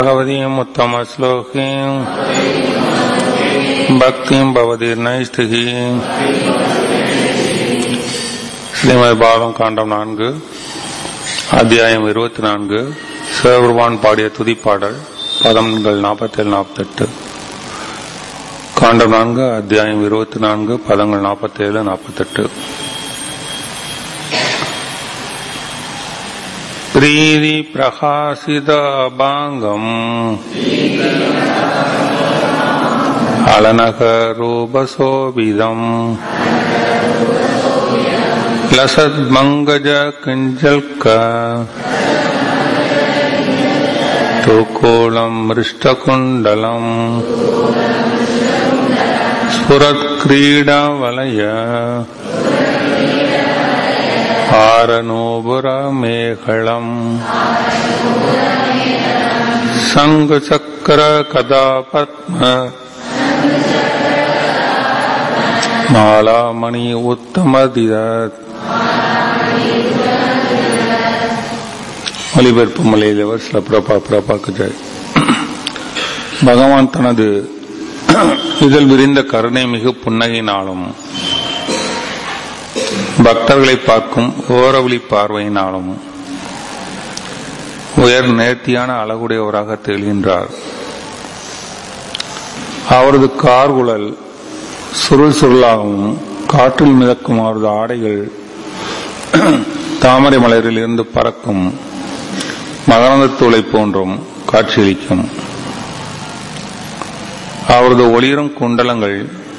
भगवतीम् उत्तमश्लोकीम् भक्तिम् भवतीर्नैष्टिः ஸ்ரீமத் பாகம் காண்டம் நான்கு அத்தியாயம் இருபத்தி நான்கு சிவபெருமான் பாடிய துதிப்பாடல் பதங்கள் நாற்பத்தேழு நாற்பத்தெட்டு காண்டம் நான்கு அத்தியாயம் இருபத்தி நான்கு பதங்கள் நாற்பத்தேழு நாற்பத்தெட்டு प्रीति प्रकाशित अभाङ्गम् अलनकरूपशोभितम् लसद्मङ्गज किञ्जल्क तुकोलम् मृष्टकुण्डलम् स्फुरत्क्रीडावलय हारनोबुरमेखलम् सङ्गचक्रकदापद्म मालामणि उत्तमदिदत् ஒலிபெருப்பு மலையிலவர் சில பிரபா பிரபாக்கு ஜெய் பகவான் தனது இதில் விரிந்த கருணை மிகு புன்னகையினாலும் பக்தர்களை பார்க்கும் ஓரவழி பார்வையினாலும் உயர் நேர்த்தியான அழகுடையவராக திகழ்கின்றார் அவரது கார்குழல் சுருள் சுருளாகவும் காற்றில் மிதக்கும் அவரது ஆடைகள் தாமரை மலரில் இருந்து பறக்கும் மகரந்தத்தூளை போன்றும் காட்சியளிக்கும் அவரது ஒளிரும் குண்டலங்கள்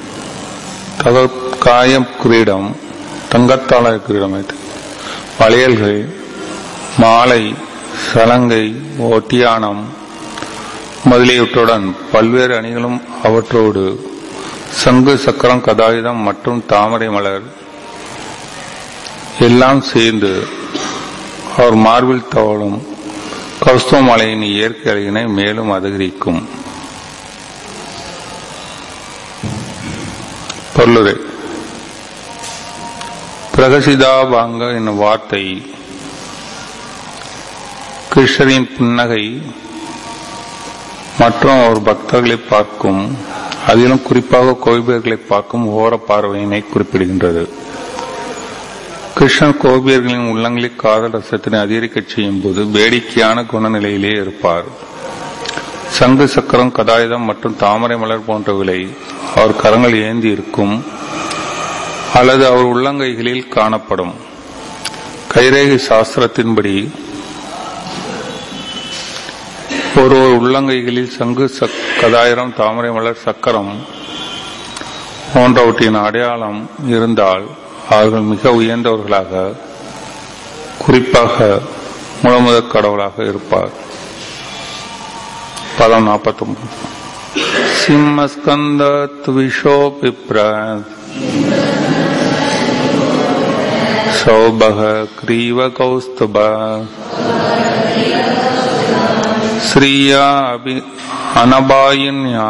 காயம் கிரீடம் தங்கத்தாள கிரீடம் வளையல்கள் மாலை சலங்கை ஒட்டியானம் முதலியவற்றுடன் பல்வேறு அணிகளும் அவற்றோடு சங்கு சக்கரம் கதாயுதம் மற்றும் தாமரை மலர் எல்லாம் சேர்ந்து அவர் மார்பில் தவழும் கௌஸ்தவ மலையின் இயற்கை அழகினை மேலும் அதிகரிக்கும் பொருளுரை பிரகசிதாபாங்க என்னும் வார்த்தை கிருஷ்ணரின் புன்னகை மற்றும் அவர் பக்தர்களை பார்க்கும் அதிலும் குறிப்பாக கோபியர்களை பார்க்கும் ஓர பார்வையினை குறிப்பிடுகின்றது கிருஷ்ணன் கோபியர்களின் உள்ளங்களில் காதல் ரசத்தினை அதிகரிக்கச் செய்யும் போது வேடிக்கையான குணநிலையிலே இருப்பார் சங்கு சக்கரம் கதாயுதம் மற்றும் தாமரை மலர் போன்றவைகளை அவர் கரங்கள் ஏந்தி இருக்கும் அல்லது அவர் உள்ளங்கைகளில் காணப்படும் கைரேகை சாஸ்திரத்தின்படி ஒரு ஒரு உள்ளங்கைகளில் சங்கு கதாயிரம் தாமரை மலர் சக்கரம் போன்றவற்றின் அடையாளம் இருந்தால் அவர்கள் மிக உயர்ந்தவர்களாக குறிப்பாக முழுமுதற் கடவுளாக இருப்பார் பதம் நாற்பத்தி ஒன்பது சிம்மஸ்கந்த துவிஷோ பிப்ர சௌபக கிரீவ கௌஸ்துப ஸ்ரீயா அபி அனபாயின்யா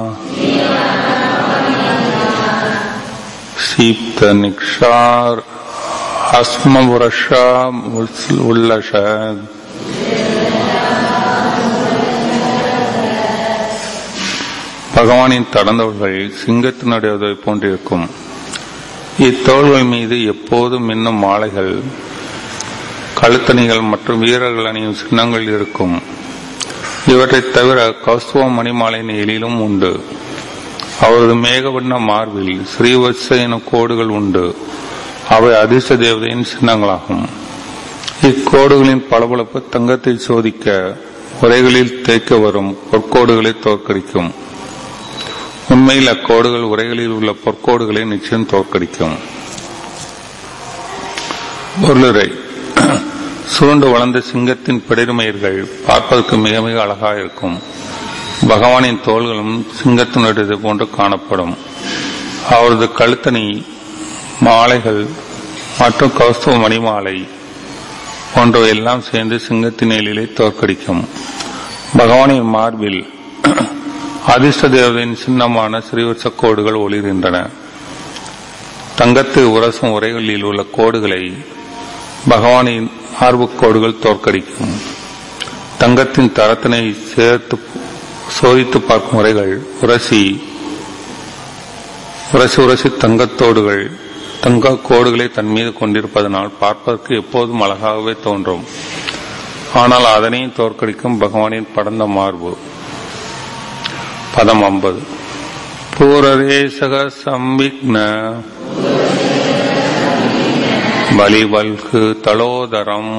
சீப்த நிக்ஷார் அஸ்மபுரஷா உல்லஷ பகவானின் தடந்தவர்கள் சிங்கத்தினுடையதை போன்றிருக்கும் இத்தோள்கள் மீது எப்போதும் இன்னும் மாலைகள் கழுத்தணிகள் மற்றும் வீரர்கள் அணியும் சின்னங்கள் இருக்கும் இவற்றை தவிர கௌஸ்துவ மணிமாலையின் எழிலும் உண்டு அவரது மேகவண்ண மார்பில் ஸ்ரீவத்ச எனும் கோடுகள் உண்டு அவை அதிர்ஷ்ட தேவதையின் சின்னங்களாகும் இக்கோடுகளின் பளபளப்பு தங்கத்தை சோதிக்க உரைகளில் தேய்க்க வரும் பொற்கோடுகளை தோற்கடிக்கும் உண்மையில் அக்கோடுகள் உரைகளில் உள்ள பொற்கோடுகளை நிச்சயம் தோற்கடிக்கும் பொருளுரை சுருண்டு வளர்ந்த சிங்கத்தின் பிடருமயிர்கள் பார்ப்பதற்கு மிக மிக அழகாக இருக்கும் பகவானின் தோள்களும் சிங்கத்தினுடையது போன்று காணப்படும் அவரது கழுத்தணி மாலைகள் மற்றும் கௌஸ்தவ மணிமாலை போன்றவை எல்லாம் சேர்ந்து சிங்கத்தின் எழிலை தோற்கடிக்கும் பகவானின் மார்பில் அதிர்ஷ்ட தேவதையின் சின்னமான ஸ்ரீவத்ச கோடுகள் ஒளிர்கின்றன தங்கத்து உரசும் உரைகளில் உள்ள கோடுகளை பகவானின் ஆர்வக் கோடுகள் தோற்கடிக்கும் தங்கத்தின் தரத்தினை சேர்த்து சோதித்து பார்க்கும் முறைகள் உரசி உரசி உரசி தங்கத்தோடுகள் தங்க கோடுகளை தன் மீது கொண்டிருப்பதனால் பார்ப்பதற்கு எப்போதும் அழகாகவே தோன்றும் ஆனால் அதனையும் தோற்கடிக்கும் பகவானின் படர்ந்த மார்பு பதம் ஐம்பது பூரரேசக சம்விக்ன பலிவல்கு தலோதரம்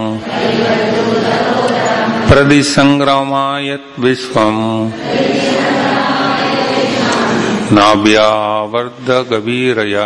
பிரதிசங்கிரமாயத் விஸ்வம் நாபியாவர்த கபீரயா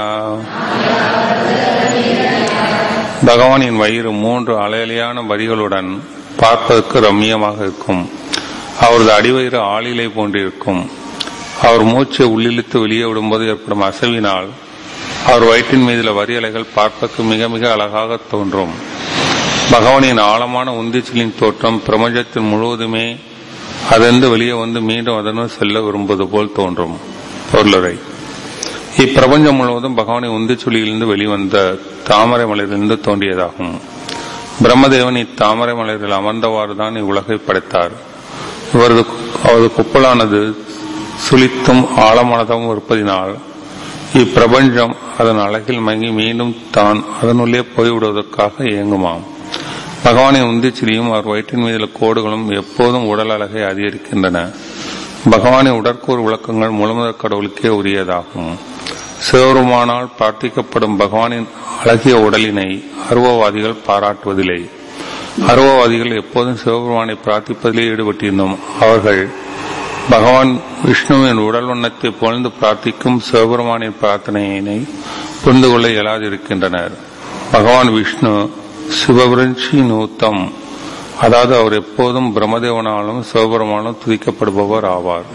பகவானின் வயிறு மூன்று அலையலையான வரிகளுடன் பார்ப்பதற்கு ரம்மியமாக இருக்கும் அவரது அடிவயிறு ஆளிலை போன்றிருக்கும் அவர் மூச்சை உள்ளிழுத்து வெளியே விடும்போது ஏற்படும் அசைவினால் அவர் வயிற்றின் மீதுள்ள வரி அலைகள் பார்ப்பதற்கு மிக மிக அழகாக தோன்றும் பகவானின் ஆழமான உந்திச்சிலின் தோற்றம் பிரபஞ்சத்தின் முழுவதுமே அதிலிருந்து வெளியே வந்து மீண்டும் அதனுள் செல்ல விரும்புவது போல் தோன்றும் பொருளுரை இப்பிரபஞ்சம் முழுவதும் பகவானின் உந்திச்சுளியிலிருந்து வெளிவந்த தாமரை மலரிலிருந்து தோன்றியதாகும் பிரம்மதேவன் இத்தாமரை மலரில் அமர்ந்தவாறுதான் இவ்வுலகை படைத்தார் இவரது அவரது குப்பலானது சுளித்தும் ஆழமானதாகவும் இருப்பதினால் இப்பிரபஞ்சம் அதன் அழகில் மங்கி மீண்டும் தான் அதனுள்ளே போய்விடுவதற்காக இயங்குமாம் பகவானின் உந்திச்சிரியும் அவர் வயிற்றின் மீதுள்ள கோடுகளும் எப்போதும் உடல் அழகை அதிகரிக்கின்றன பகவானின் உடற்கூறு விளக்கங்கள் முழுமுதற் கடவுளுக்கே உரியதாகும் சிவருமானால் பிரார்த்திக்கப்படும் பகவானின் அழகிய உடலினை அருவவாதிகள் பாராட்டுவதில்லை அருவவாதிகள் எப்போதும் சிவபெருமானை பிரார்த்திப்பதிலே ஈடுபட்டிருந்தோம் அவர்கள் பகவான் விஷ்ணுவின் உடல் வண்ணத்தை பொழுது பிரார்த்திக்கும் சிவபெருமானின் பிரார்த்தனையினை புரிந்து கொள்ள இயலாதிருக்கின்றனர் பகவான் விஷ்ணு சிவபிரஞ்சி நூத்தம் அதாவது அவர் எப்போதும் பிரம்மதேவனாலும் சிவபெருமானும் துதிக்கப்படுபவர் ஆவார்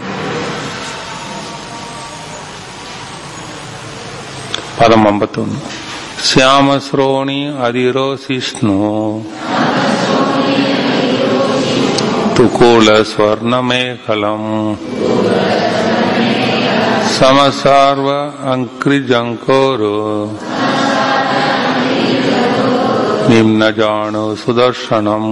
பதம் ஐம்பத்தொன்னு சியாமஸ்ரோணி அதிரோசிஷ்ணு துகூல ஸ்வர்ணமேகலம் సమసార్వ అంక్రిజంకోరు నిమ్నజాను సుదర్శనం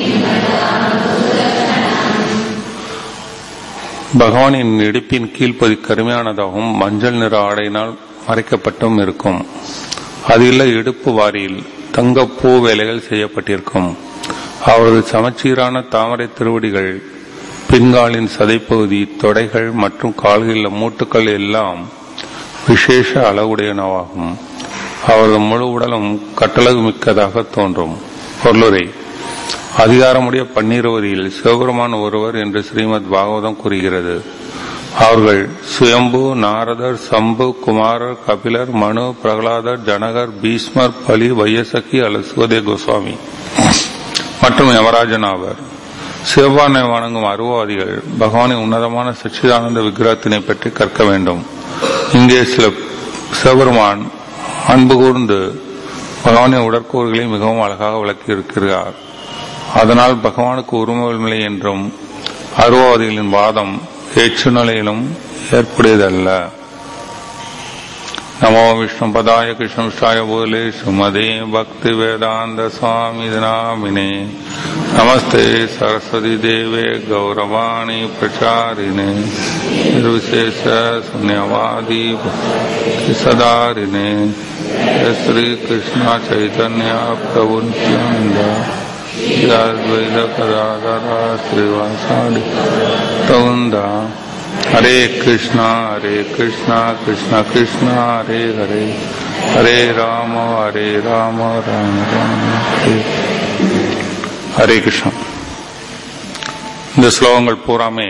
பகவானின் இடுப்பின் கீழ்ப்பதி கருமையானதாகவும் மஞ்சள் நிற ஆடையினால் மறைக்கப்பட்டும் இருக்கும் அதில் இடுப்பு வாரியில் தங்க பூ வேலைகள் செய்யப்பட்டிருக்கும் அவரது சமச்சீரான தாமரை திருவடிகள் பின்காலின் சதைப்பகுதி தொடைகள் மற்றும் கால்களில் மூட்டுக்கள் எல்லாம் விசேஷ அளவுடையனவாகும் அவரது முழு உடலும் கட்டளகு மிக்கதாக தோன்றும் பொருளுரை அதிகாரமுடைய பன்னிருவதியில் சிவபெருமான் ஒருவர் என்று ஸ்ரீமத் பாகவதம் கூறுகிறது அவர்கள் சுயம்பு நாரதர் சம்பு குமாரர் கபிலர் மனு பிரகலாதர் ஜனகர் பீஸ்மர் பலி வையசகி அல்லது சுகதே கோஸ்வாமி மற்றும் யமராஜன் ஆவர் சிவபானை வணங்கும் அருவாதிகள் பகவானின் உன்னதமான சச்சிதானந்த விக்கிரகத்தினை பற்றி கற்க வேண்டும் இங்கே சில சிவபெருமான் அன்பு கூர்ந்து பகவானின் உடற்கூறுகளை மிகவும் அழகாக விளக்கியிருக்கிறார் அதனால் பகவானுக்கு உரிமையில்லை என்றும் அருவாதிகளின் வாதம் ஏற்று நிலையிலும் ஏற்புடையதல்ல நமோ விஷ்ணு பதாய கிருஷ்ணாய போலே சுமதே பக்தி வேதாந்த சுவாமி நாமினே நமஸ்தே சரஸ்வதி தேவே கௌரவாணி பிரச்சாரிணே निर्विशेष शून्यवादी सदारिणे श्री कृष्ण चैतन्य प्रभु नित्यानंद द्वैत कदाधरा श्रीवासादि तौंदा हरे कृष्णा हरे कृष्णा कृष्ण कृष्ण हरे हरे हरे राम हरे राम राम राम हरे ஹரே கிருஷ்ணா இந்த ஸ்லோகங்கள் பூராமே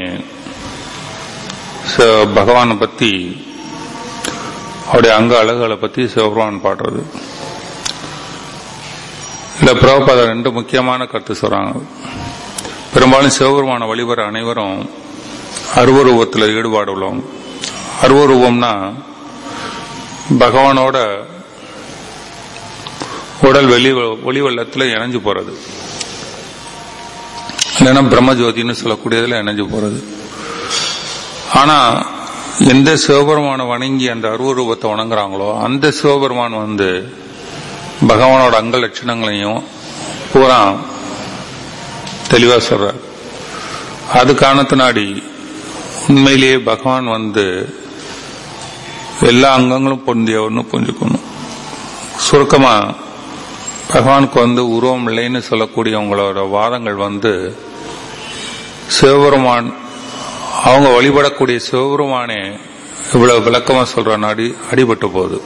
பகவானை பத்தி அவருடைய அங்க அழகுகளை பத்தி சிவபெருமான் பாடுறது இல்ல பிரபுபாத ரெண்டு முக்கியமான கருத்து சொல்றாங்க பெரும்பாலும் சிவபெருமான வழிபடுற அனைவரும் அருவரூபத்தில் ஈடுபாடு உள்ளவங்க அருவரூபம்னா பகவானோட உடல் வெளி ஒளி வெள்ளத்தில் இணைஞ்சு போறது இல்லைன்னா பிரம்மஜோதின்னு சொல்லக்கூடியதுல இணைஞ்சு போறது ஆனா எந்த சிவபெருமான வணங்கி அந்த அருவரூபத்தை வணங்குறாங்களோ அந்த சிவபெருமான் வந்து பகவானோட அங்க லட்சணங்களையும் பூரா தெளிவா சொல்றார் அது காரணத்தினாடி உண்மையிலேயே பகவான் வந்து எல்லா அங்கங்களும் பொருந்தியவர்னு புரிஞ்சுக்கணும் சுருக்கமா பகவானுக்கு வந்து உருவம் இல்லைன்னு சொல்லக்கூடியவங்களோட வாதங்கள் வந்து சிவபெருமான் அவங்க வழிபடக்கூடிய சிவபெருமானே இவ்வளவு விளக்கமா சொல்ற நாடி அடிபட்டு போகுது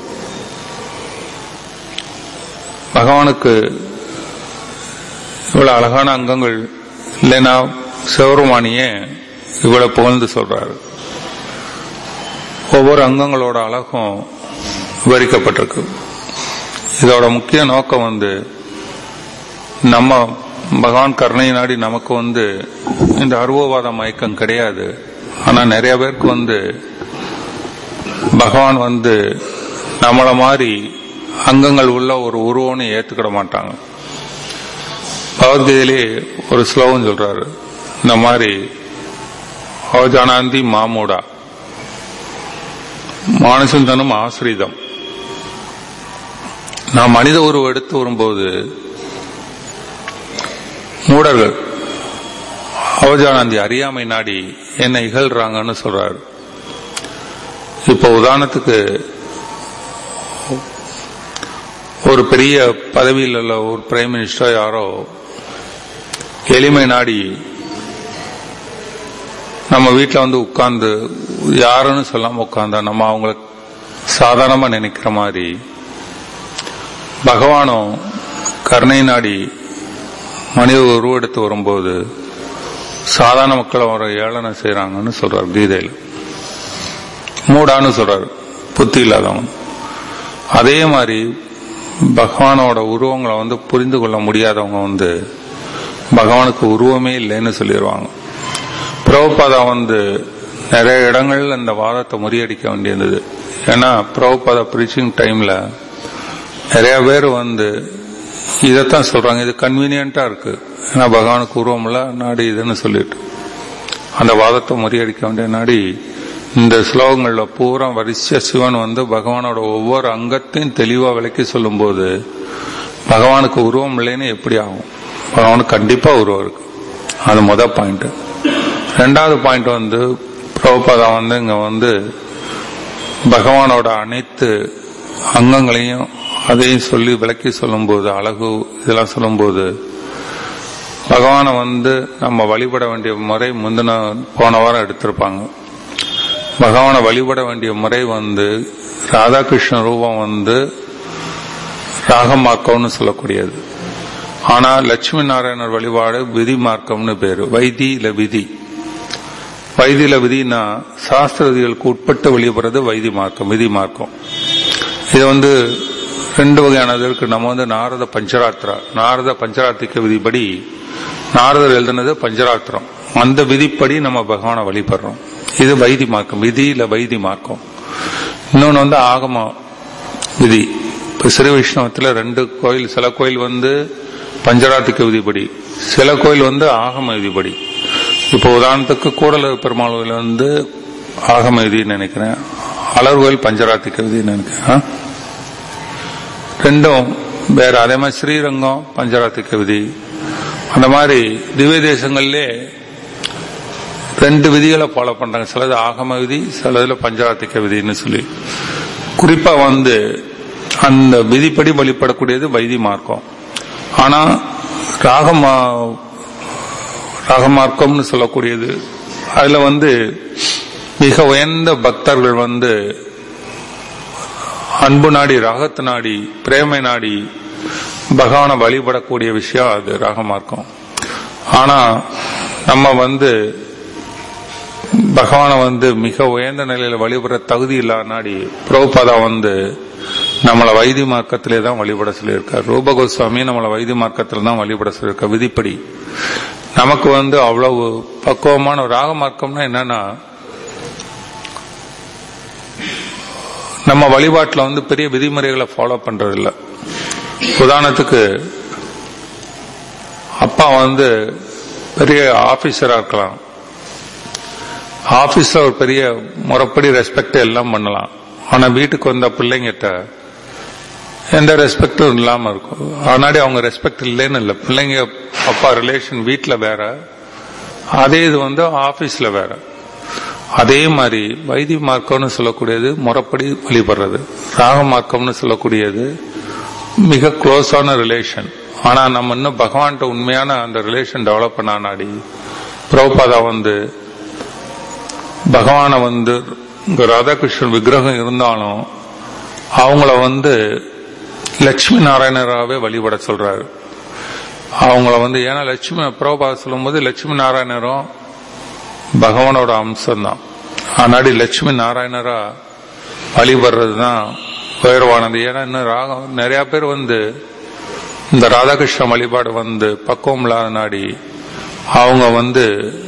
பகவானுக்கு இவ்வளவு அழகான அங்கங்கள் இல்லைன்னா சிவபெருமானியே இவ்வளவு புகழ்ந்து சொல்றாரு ஒவ்வொரு அங்கங்களோட அழகும் விவரிக்கப்பட்டிருக்கு இதோட முக்கிய நோக்கம் வந்து நம்ம பகவான் கருணை நாடி நமக்கு வந்து இந்த அருவவாத மயக்கம் கிடையாது ஆனா நிறைய பேருக்கு வந்து பகவான் வந்து நம்மள மாதிரி அங்கங்கள் உள்ள ஒரு உருவம்னு ஏத்துக்கிட மாட்டாங்க பகவத்கீதையிலே ஒரு ஸ்லோகம் சொல்றாரு இந்த மாதிரி அவஜானாந்தி மாமூடா மானசந்தனும் ஆசிரிதம் நான் மனித உருவம் எடுத்து வரும்போது மூடர்கள் அவஜானந்தி அறியாமை நாடி என்ன இகழ்றாங்கன்னு சொல்றாரு இப்போ உதாரணத்துக்கு ஒரு பெரிய பதவியில் உள்ள ஒரு பிரைம் மினிஸ்டர் யாரோ எளிமை நாடி நம்ம வீட்டில் வந்து உட்கார்ந்து யாருன்னு சொல்லாம உட்கார்ந்தா நம்ம அவங்கள சாதாரணமா நினைக்கிற மாதிரி பகவானும் கருணை நாடி மனித உருவெடுத்து வரும்போது சாதாரண மக்களை அவரை ஏளனை செய்யறாங்கன்னு சொல்றார் கீதையில் மூடான்னு சொல்றாரு புத்தி இல்லாதவன் அதே மாதிரி பகவானோட உருவங்களை வந்து புரிந்து கொள்ள முடியாதவங்க வந்து பகவானுக்கு உருவமே இல்லைன்னு சொல்லிடுவாங்க பிரபுபாதா வந்து நிறைய இடங்கள்ல இந்த வாதத்தை முறியடிக்க வேண்டியிருந்தது ஏன்னா பிரபுபாதா பிரீச்சிங் டைம்ல நிறைய பேர் வந்து இதைத்தான் சொல்றாங்க இது கன்வீனியன்டா இருக்கு ஏன்னா பகவானுக்கு உருவம் இல்ல நாடி இதுன்னு சொல்லிட்டு அந்த வாதத்தை முறியடிக்க வேண்டிய நாடி இந்த ஸ்லோகங்கள்ல பூரா வரிசையா சிவன் வந்து பகவானோட ஒவ்வொரு அங்கத்தையும் தெளிவா விளக்கி சொல்லும் போது பகவானுக்கு உருவம் இல்லைன்னு எப்படி ஆகும் பகவானுக்கு கண்டிப்பா உருவம் இருக்கு அது முத பாயிண்ட் ரெண்டாவது பாயிண்ட் வந்து பிரபுபாதா வந்து இங்க வந்து பகவானோட அனைத்து அங்கங்களையும் அதையும் சொல்லி விளக்கி சொல்லும்போது அழகு இதெல்லாம் சொல்லும்போது பகவானை வந்து நம்ம வழிபட வேண்டிய முறை முந்தின போன வாரம் எடுத்திருப்பாங்க பகவானை வழிபட வேண்டிய முறை வந்து ராதாகிருஷ்ண ரூபம் வந்து ராகமார்க்கம்னு சொல்லக்கூடியது ஆனா லட்சுமி நாராயணர் வழிபாடு விதி மார்க்கம்னு பேரு வைதி இல்ல விதி வைதியில விதினா சாஸ்திர விதிகளுக்கு உட்பட்டு வழிபடுறது வைதி மார்க்கம் விதி மார்க்கம் இது வந்து ரெண்டு வகையானது இருக்கு நம்ம வந்து நாரத பஞ்சராத்திரா நாரத பஞ்சராத்திரிக்க விதிப்படி நாரதர் எழுதுனது பஞ்சராத்திரம் அந்த விதிப்படி நம்ம பகவானை வழிபடுறோம் இது வைதி மார்க்கம் விதி இல்ல வைதி மார்க்கம் இன்னொன்னு வந்து ஆகம விதி இப்ப ஸ்ரீ வைஷ்ணவத்துல ரெண்டு கோயில் சில கோயில் வந்து பஞ்சராத்திக்க விதிப்படி சில கோயில் வந்து ஆகம விதிப்படி இப்போ உதாரணத்துக்கு கூடல பெருமாள் கோயில் வந்து ஆகம விதின்னு நினைக்கிறேன் அலர் கோயில் பஞ்சராத்திக்க விதின்னு நினைக்கிறேன் ரெண்டும் வேற அதே மாதிரி ஸ்ரீரங்கம் பஞ்சராத்திக்க விதி அந்த மாதிரி திவ்ய தேசங்கள்லே ரெண்டு விதிகளை ஃபாலோ பண்றாங்க சிலது ஆகம விதி சிலதுல பஞ்சராத்திக்க விதின்னு சொல்லி குறிப்பா வந்து அந்த விதிப்படி வழிபடக்கூடியது வைதி மார்க்கம் ஆனா ராகமா ராகமார்க்கம்னு சொல்லக்கூடியது அதுல வந்து மிக உயர்ந்த பக்தர்கள் வந்து அன்பு நாடி ராகத்து நாடி பிரேமை நாடி பகவானை வழிபடக்கூடிய விஷயம் அது ராகமார்க்கம் ஆனா நம்ம வந்து பகவானை வந்து மிக உயர்ந்த நிலையில வழிபடுற தகுதி இல்லாத நாடி பிரபுபாதா வந்து நம்மளை வைத்தி மார்க்கத்திலே தான் வழிபட சொல்லியிருக்கார் ரூப கோஸ்வாமி நம்மளை வைத்தி மார்க்கத்தில் தான் வழிபட சொல்லியிருக்கார் விதிப்படி நமக்கு வந்து அவ்வளவு பக்குவமான ராக மார்க்கம்னா என்னன்னா நம்ம வழிபாட்டில் வந்து பெரிய விதிமுறைகளை ஃபாலோ பண்றது இல்ல உதாரணத்துக்கு அப்பா வந்து பெரிய ஆபீசரா இருக்கலாம் ஆபீஸ்ல ஒரு பெரிய முறைப்படி ரெஸ்பெக்ட் எல்லாம் பண்ணலாம் ஆனா வீட்டுக்கு வந்த பிள்ளைங்கிட்ட எந்த ரெஸ்பெக்டும் இல்லாம இருக்கும் ஆனாடி அவங்க ரெஸ்பெக்ட் இல்லைன்னு இல்லை பிள்ளைங்க அப்பா ரிலேஷன் வீட்டுல வேற அதே இது வந்து ஆபீஸ்ல வேற அதே மாதிரி வைத்திய மார்க்கம்னு சொல்லக்கூடியது முறைப்படி வழிபடுறது ராக மார்க்கம்னு சொல்லக்கூடியது மிக க்ளோஸான ரிலேஷன் ஆனா நம்ம இன்னும் பகவான்கிட்ட உண்மையான அந்த ரிலேஷன் டெவலப் பண்ண நாடி பிரபுபாதா வந்து பகவானை வந்து இங்க ராதாகிருஷ்ணன் விக்கிரகம் இருந்தாலும் அவங்கள வந்து லட்சுமி நாராயணராகவே வழிபட சொல்றாரு அவங்கள வந்து ஏன்னா லட்சுமி பிரபுபாதா சொல்லும்போது லட்சுமி நாராயணரும் பகவானோட அம்சம் தான் ஆனாடி லட்சுமி நாராயணரா வழிபடுறது தான் உயர்வானது ஏன்னா இன்னும் ராகம் நிறைய பேர் வந்து இந்த ராதாகிருஷ்ண வழிபாடு வந்து பக்குவம் இல்லாத நாடி அவங்க வந்து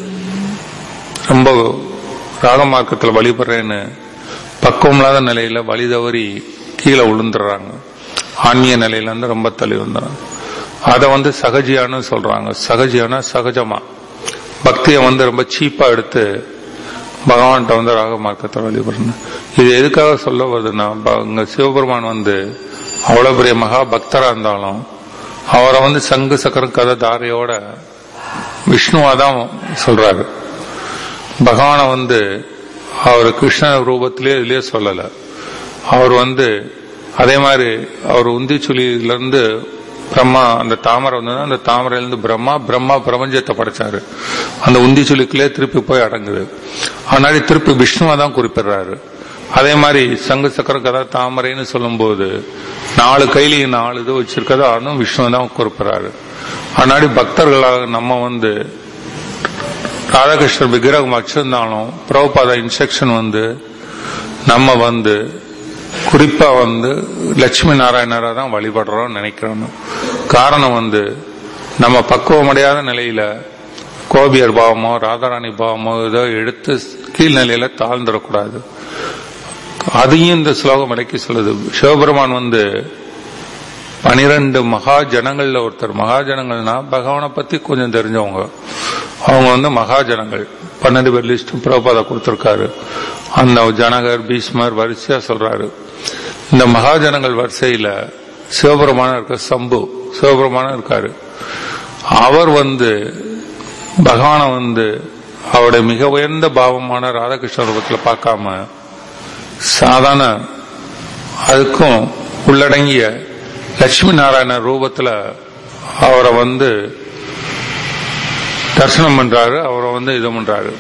ரொம்ப ராக மார்க்கத்தில் வழிபடுறேன்னு பக்குவம் இல்லாத நிலையில வழி தவறி கீழே விழுந்துடுறாங்க ஆன்மீக நிலையில இருந்து ரொம்ப தள்ளி வந்துடுறாங்க அதை வந்து சகஜியான்னு சொல்றாங்க சகஜியானா சகஜமா பக்தியை வந்து ரொம்ப சீப்பா எடுத்து பகவான்கிட்ட வந்து ராக மார்க்கத்தை வழிபடணும் இது எதுக்காக சொல்ல வருதுன்னா ப- இங்க சிவபெருமான் வந்து அவ்வளவு பெரிய மகா பக்தரா இருந்தாலும் அவரை வந்து சங்கு சக்கரம் கதை தாரையோட விஷ்ணுவா தான் சொல்றாரு பகவானை வந்து அவர் கிருஷ்ண ரூபத்திலே இதுலயே சொல்லல அவர் வந்து அதே மாதிரி அவர் உந்தி சுழியில இருந்து பிரம்மா அந்த தாமரை வந்து அந்த தாமரையில இருந்து பிரம்மா பிரம்மா பிரபஞ்சத்தை படைச்சாரு அந்த உந்தி சுழிக்குள்ளே திருப்பி போய் அடங்குது அதனால திருப்பி விஷ்ணுவா தான் குறிப்பிடுறாரு அதே மாதிரி சங்கு சக்கர கதா தாமரைன்னு சொல்லும்போது நாலு கையிலையும் நாலு இது வச்சிருக்கதோ அதுவும் விஷ்ணு தான் குறிப்பிடுறாரு அதனாடி பக்தர்களாக நம்ம வந்து ராதாகிருஷ்ணர் விக்கிரகம் வச்சிருந்தாலும் பிரபுபாதா இன்ஸ்ட்ரக்ஷன் வந்து நம்ம வந்து குறிப்பா வந்து லட்சுமி நாராயணரை தான் வழிபடுறோம் நினைக்கிறோம் காரணம் வந்து நம்ம பக்குவமடையாத நிலையில கோபியர் பாவமோ ராதாராணி பாவமோ ஏதோ எடுத்து கீழ்நிலையில தாழ்ந்துடக்கூடாது அதையும் இந்த ஸ்லோகம் விளக்கி சொல்லுது சிவபெருமான் வந்து பனிரெண்டு மகா ஜனங்கள்ல ஒருத்தர் மகா ஜனங்கள்னா பகவானை பத்தி கொஞ்சம் தெரிஞ்சவங்க அவங்க வந்து மகா ஜனங்கள் பன்னெண்டு பேர் லிஸ்ட் பிரபாதா கொடுத்திருக்காரு அந்த ஜனகர் பீஷ்மர் வரிசையா சொல்றாரு இந்த மகா ஜனங்கள் வரிசையில சிவபெருமானம் இருக்க சம்பு சிவபெருமானம் இருக்காரு அவர் வந்து பகவானை வந்து அவருடைய மிக உயர்ந்த பாவமான ராதாகிருஷ்ண ரூபத்தில் பார்க்காம சாதாரண அதுக்கும் உள்ளடங்கிய லட்சுமி நாராயண ரூபத்துல அவரை வந்து தரிசனம் பண்றாரு அவரை வந்து இது பண்றாரு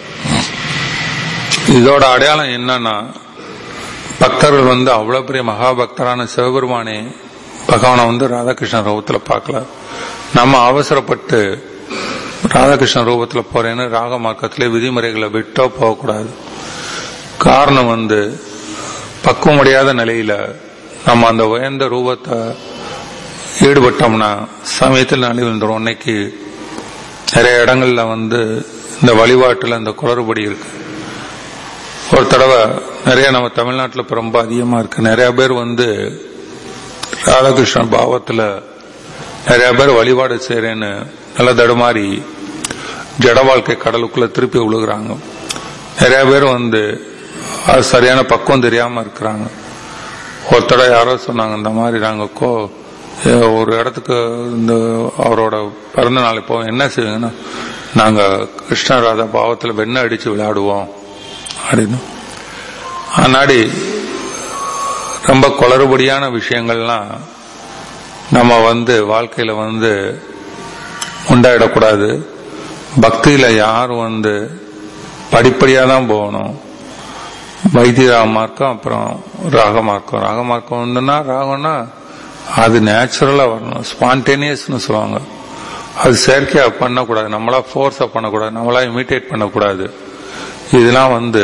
இதோட அடையாளம் என்னன்னா பக்தர்கள் வந்து அவ்வளவு பெரிய மகாபக்தரான சிவபெருமானே பகவானை வந்து ராதாகிருஷ்ண ரூபத்துல பார்க்கல நம்ம அவசரப்பட்டு ராதாகிருஷ்ண ரூபத்துல போறேன்னு ராக மார்க்கத்திலே விதிமுறைகளை விட்டோ போகக்கூடாது காரணம் வந்து பக்குவமடையாத நிலையில நம்ம அந்த உயர்ந்த ரூபத்தை ஈடுபட்டோம்னா சமயத்தில் நலிவின்றோம் இன்னைக்கு நிறைய இடங்கள்ல வந்து இந்த வழிபாட்டுல இந்த குளறுபடி இருக்கு ஒரு தடவை நிறைய நம்ம தமிழ்நாட்டில் இப்ப ரொம்ப அதிகமா இருக்கு நிறைய பேர் வந்து ராதாகிருஷ்ணன் பாவத்துல நிறைய பேர் வழிபாடு செய்யறேன்னு நல்லா தடுமாறி ஜட வாழ்க்கை கடலுக்குள்ள திருப்பி விழுகிறாங்க நிறைய பேர் வந்து அது சரியான பக்குவம் தெரியாம இருக்கிறாங்க ஒருத்தட யாரோ சொன்னாங்க இந்த மாதிரி நாங்க கோ ஏ, ஒரு இடத்துக்கு இந்த அவரோட பிறந்த நாள் இப்போ என்ன செய்வீங்கன்னா நாங்க கிருஷ்ண ராதா பாவத்துல வெண்ணெய் அடிச்சு விளையாடுவோம் அப்படின்னு ஆனாடி ரொம்ப குளறுபடியான விஷயங்கள்லாம் நம்ம வந்து வாழ்க்கையில வந்து உண்டாயிடக்கூடாது பக்தியில யாரும் வந்து படிப்படியா தான் போகணும் வைத்திய மார்க்கம் அப்புறம் ராக மார்க்கம் ராக மார்க்கம் வந்துன்னா ராகம்னா அது நேச்சுரலா வரணும் ஸ்பான்டேனியஸ்னு சொல்லுவாங்க அது செயற்கையா பண்ணக்கூடாது நம்மளா ஃபோர்ஸா பண்ணக்கூடாது நம்மளா இமிட்டேட் பண்ணக்கூடாது இதெல்லாம் வந்து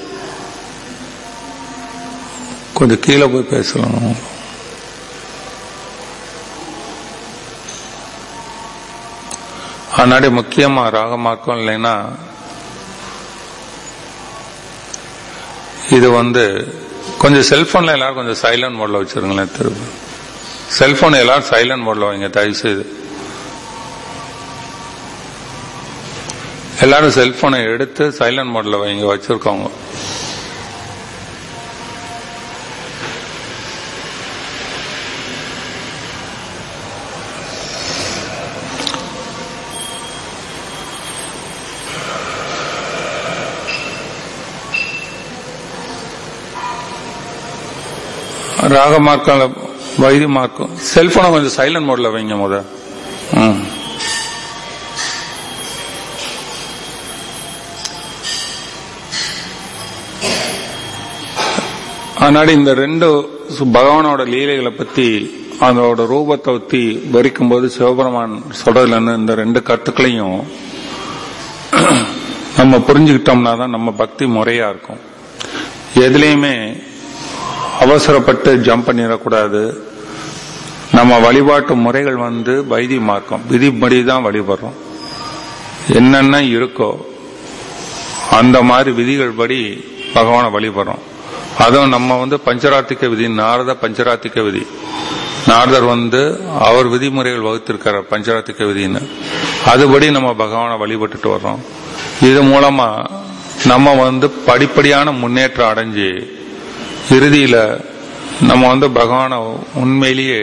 கொஞ்சம் கீழே போய் பேசணும் அதனாடி முக்கியமா ராக மார்க்கம் இல்லைன்னா இது வந்து கொஞ்சம் செல்போன்ல எல்லாரும் கொஞ்சம் சைலண்ட் மோட்ல வச்சிருங்களேன் திரும்ப செல்போன் எல்லாரும் சைலண்ட் மோட்ல வைங்க தயவு செய்து எல்லாரும் செல்போனை எடுத்து சைலண்ட் மோட்ல வைங்க வச்சிருக்கவங்க ராக மார்க்கம் வைதி மார்க்கம் செல்போனை கொஞ்சம் சைலண்ட் மோட்ல வைங்க முத ம். அதனால இந்த ரெண்டு சு- பகவானோட லீலைகளை பத்தி அதோட ரூபத்தை பத்தி வரிக்கும் போது சிவபெருமான் சொல்றதுல இருந்து இந்த ரெண்டு கருத்துக்களையும் நம்ம புரிஞ்சுக்கிட்டோம்னா தான் நம்ம பக்தி முறையா இருக்கும் எதுலேயுமே அவசரப்பட்டு ஜம்ப் பண்ணிடக்கூடாது நம்ம வழிபாட்டு முறைகள் வந்து வைதி மார்க்கம் விதிப்படி தான் வழிபடுறோம் என்னென்ன இருக்கோ அந்த மாதிரி விதிகள் படி பகவானை வழிபடுறோம் அதுவும் நம்ம வந்து பஞ்சராத்திக விதி நாரத பஞ்சராத்திக விதி நாரதர் வந்து அவர் விதிமுறைகள் வகுத்திருக்கார் பஞ்சராத்திக விதின்னு அதுபடி நம்ம பகவானை வழிபட்டுட்டு வர்றோம் இது மூலமா நம்ம வந்து படிப்படியான முன்னேற்றம் அடைஞ்சு இறுதியில நம்ம வந்து பகவானை உண்மையிலேயே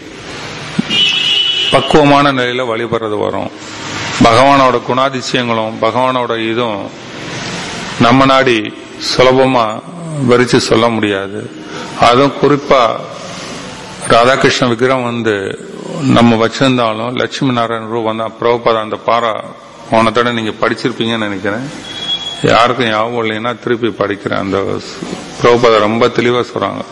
பக்குவமான நிலையில வழிபடுறது வரும் பகவானோட குணாதிசயங்களும் பகவானோட இதுவும் நம்ம நாடி சுலபமா வரிச்சு சொல்ல முடியாது அதுவும் குறிப்பா ராதாகிருஷ்ண விக்கிரம் வந்து நம்ம வச்சிருந்தாலும் லட்சுமி நாராயண ரூபம் தான் பிரபுபாதா அந்த பாரா போன தடவை நீங்க படிச்சிருப்பீங்கன்னு நினைக்கிறேன் யாருக்கும் ஞாபகம் இல்லைன்னா திருப்பி படிக்கிறேன் அந்த பிரபுபாதா ரொம்ப தெளிவா சொல்றாங்க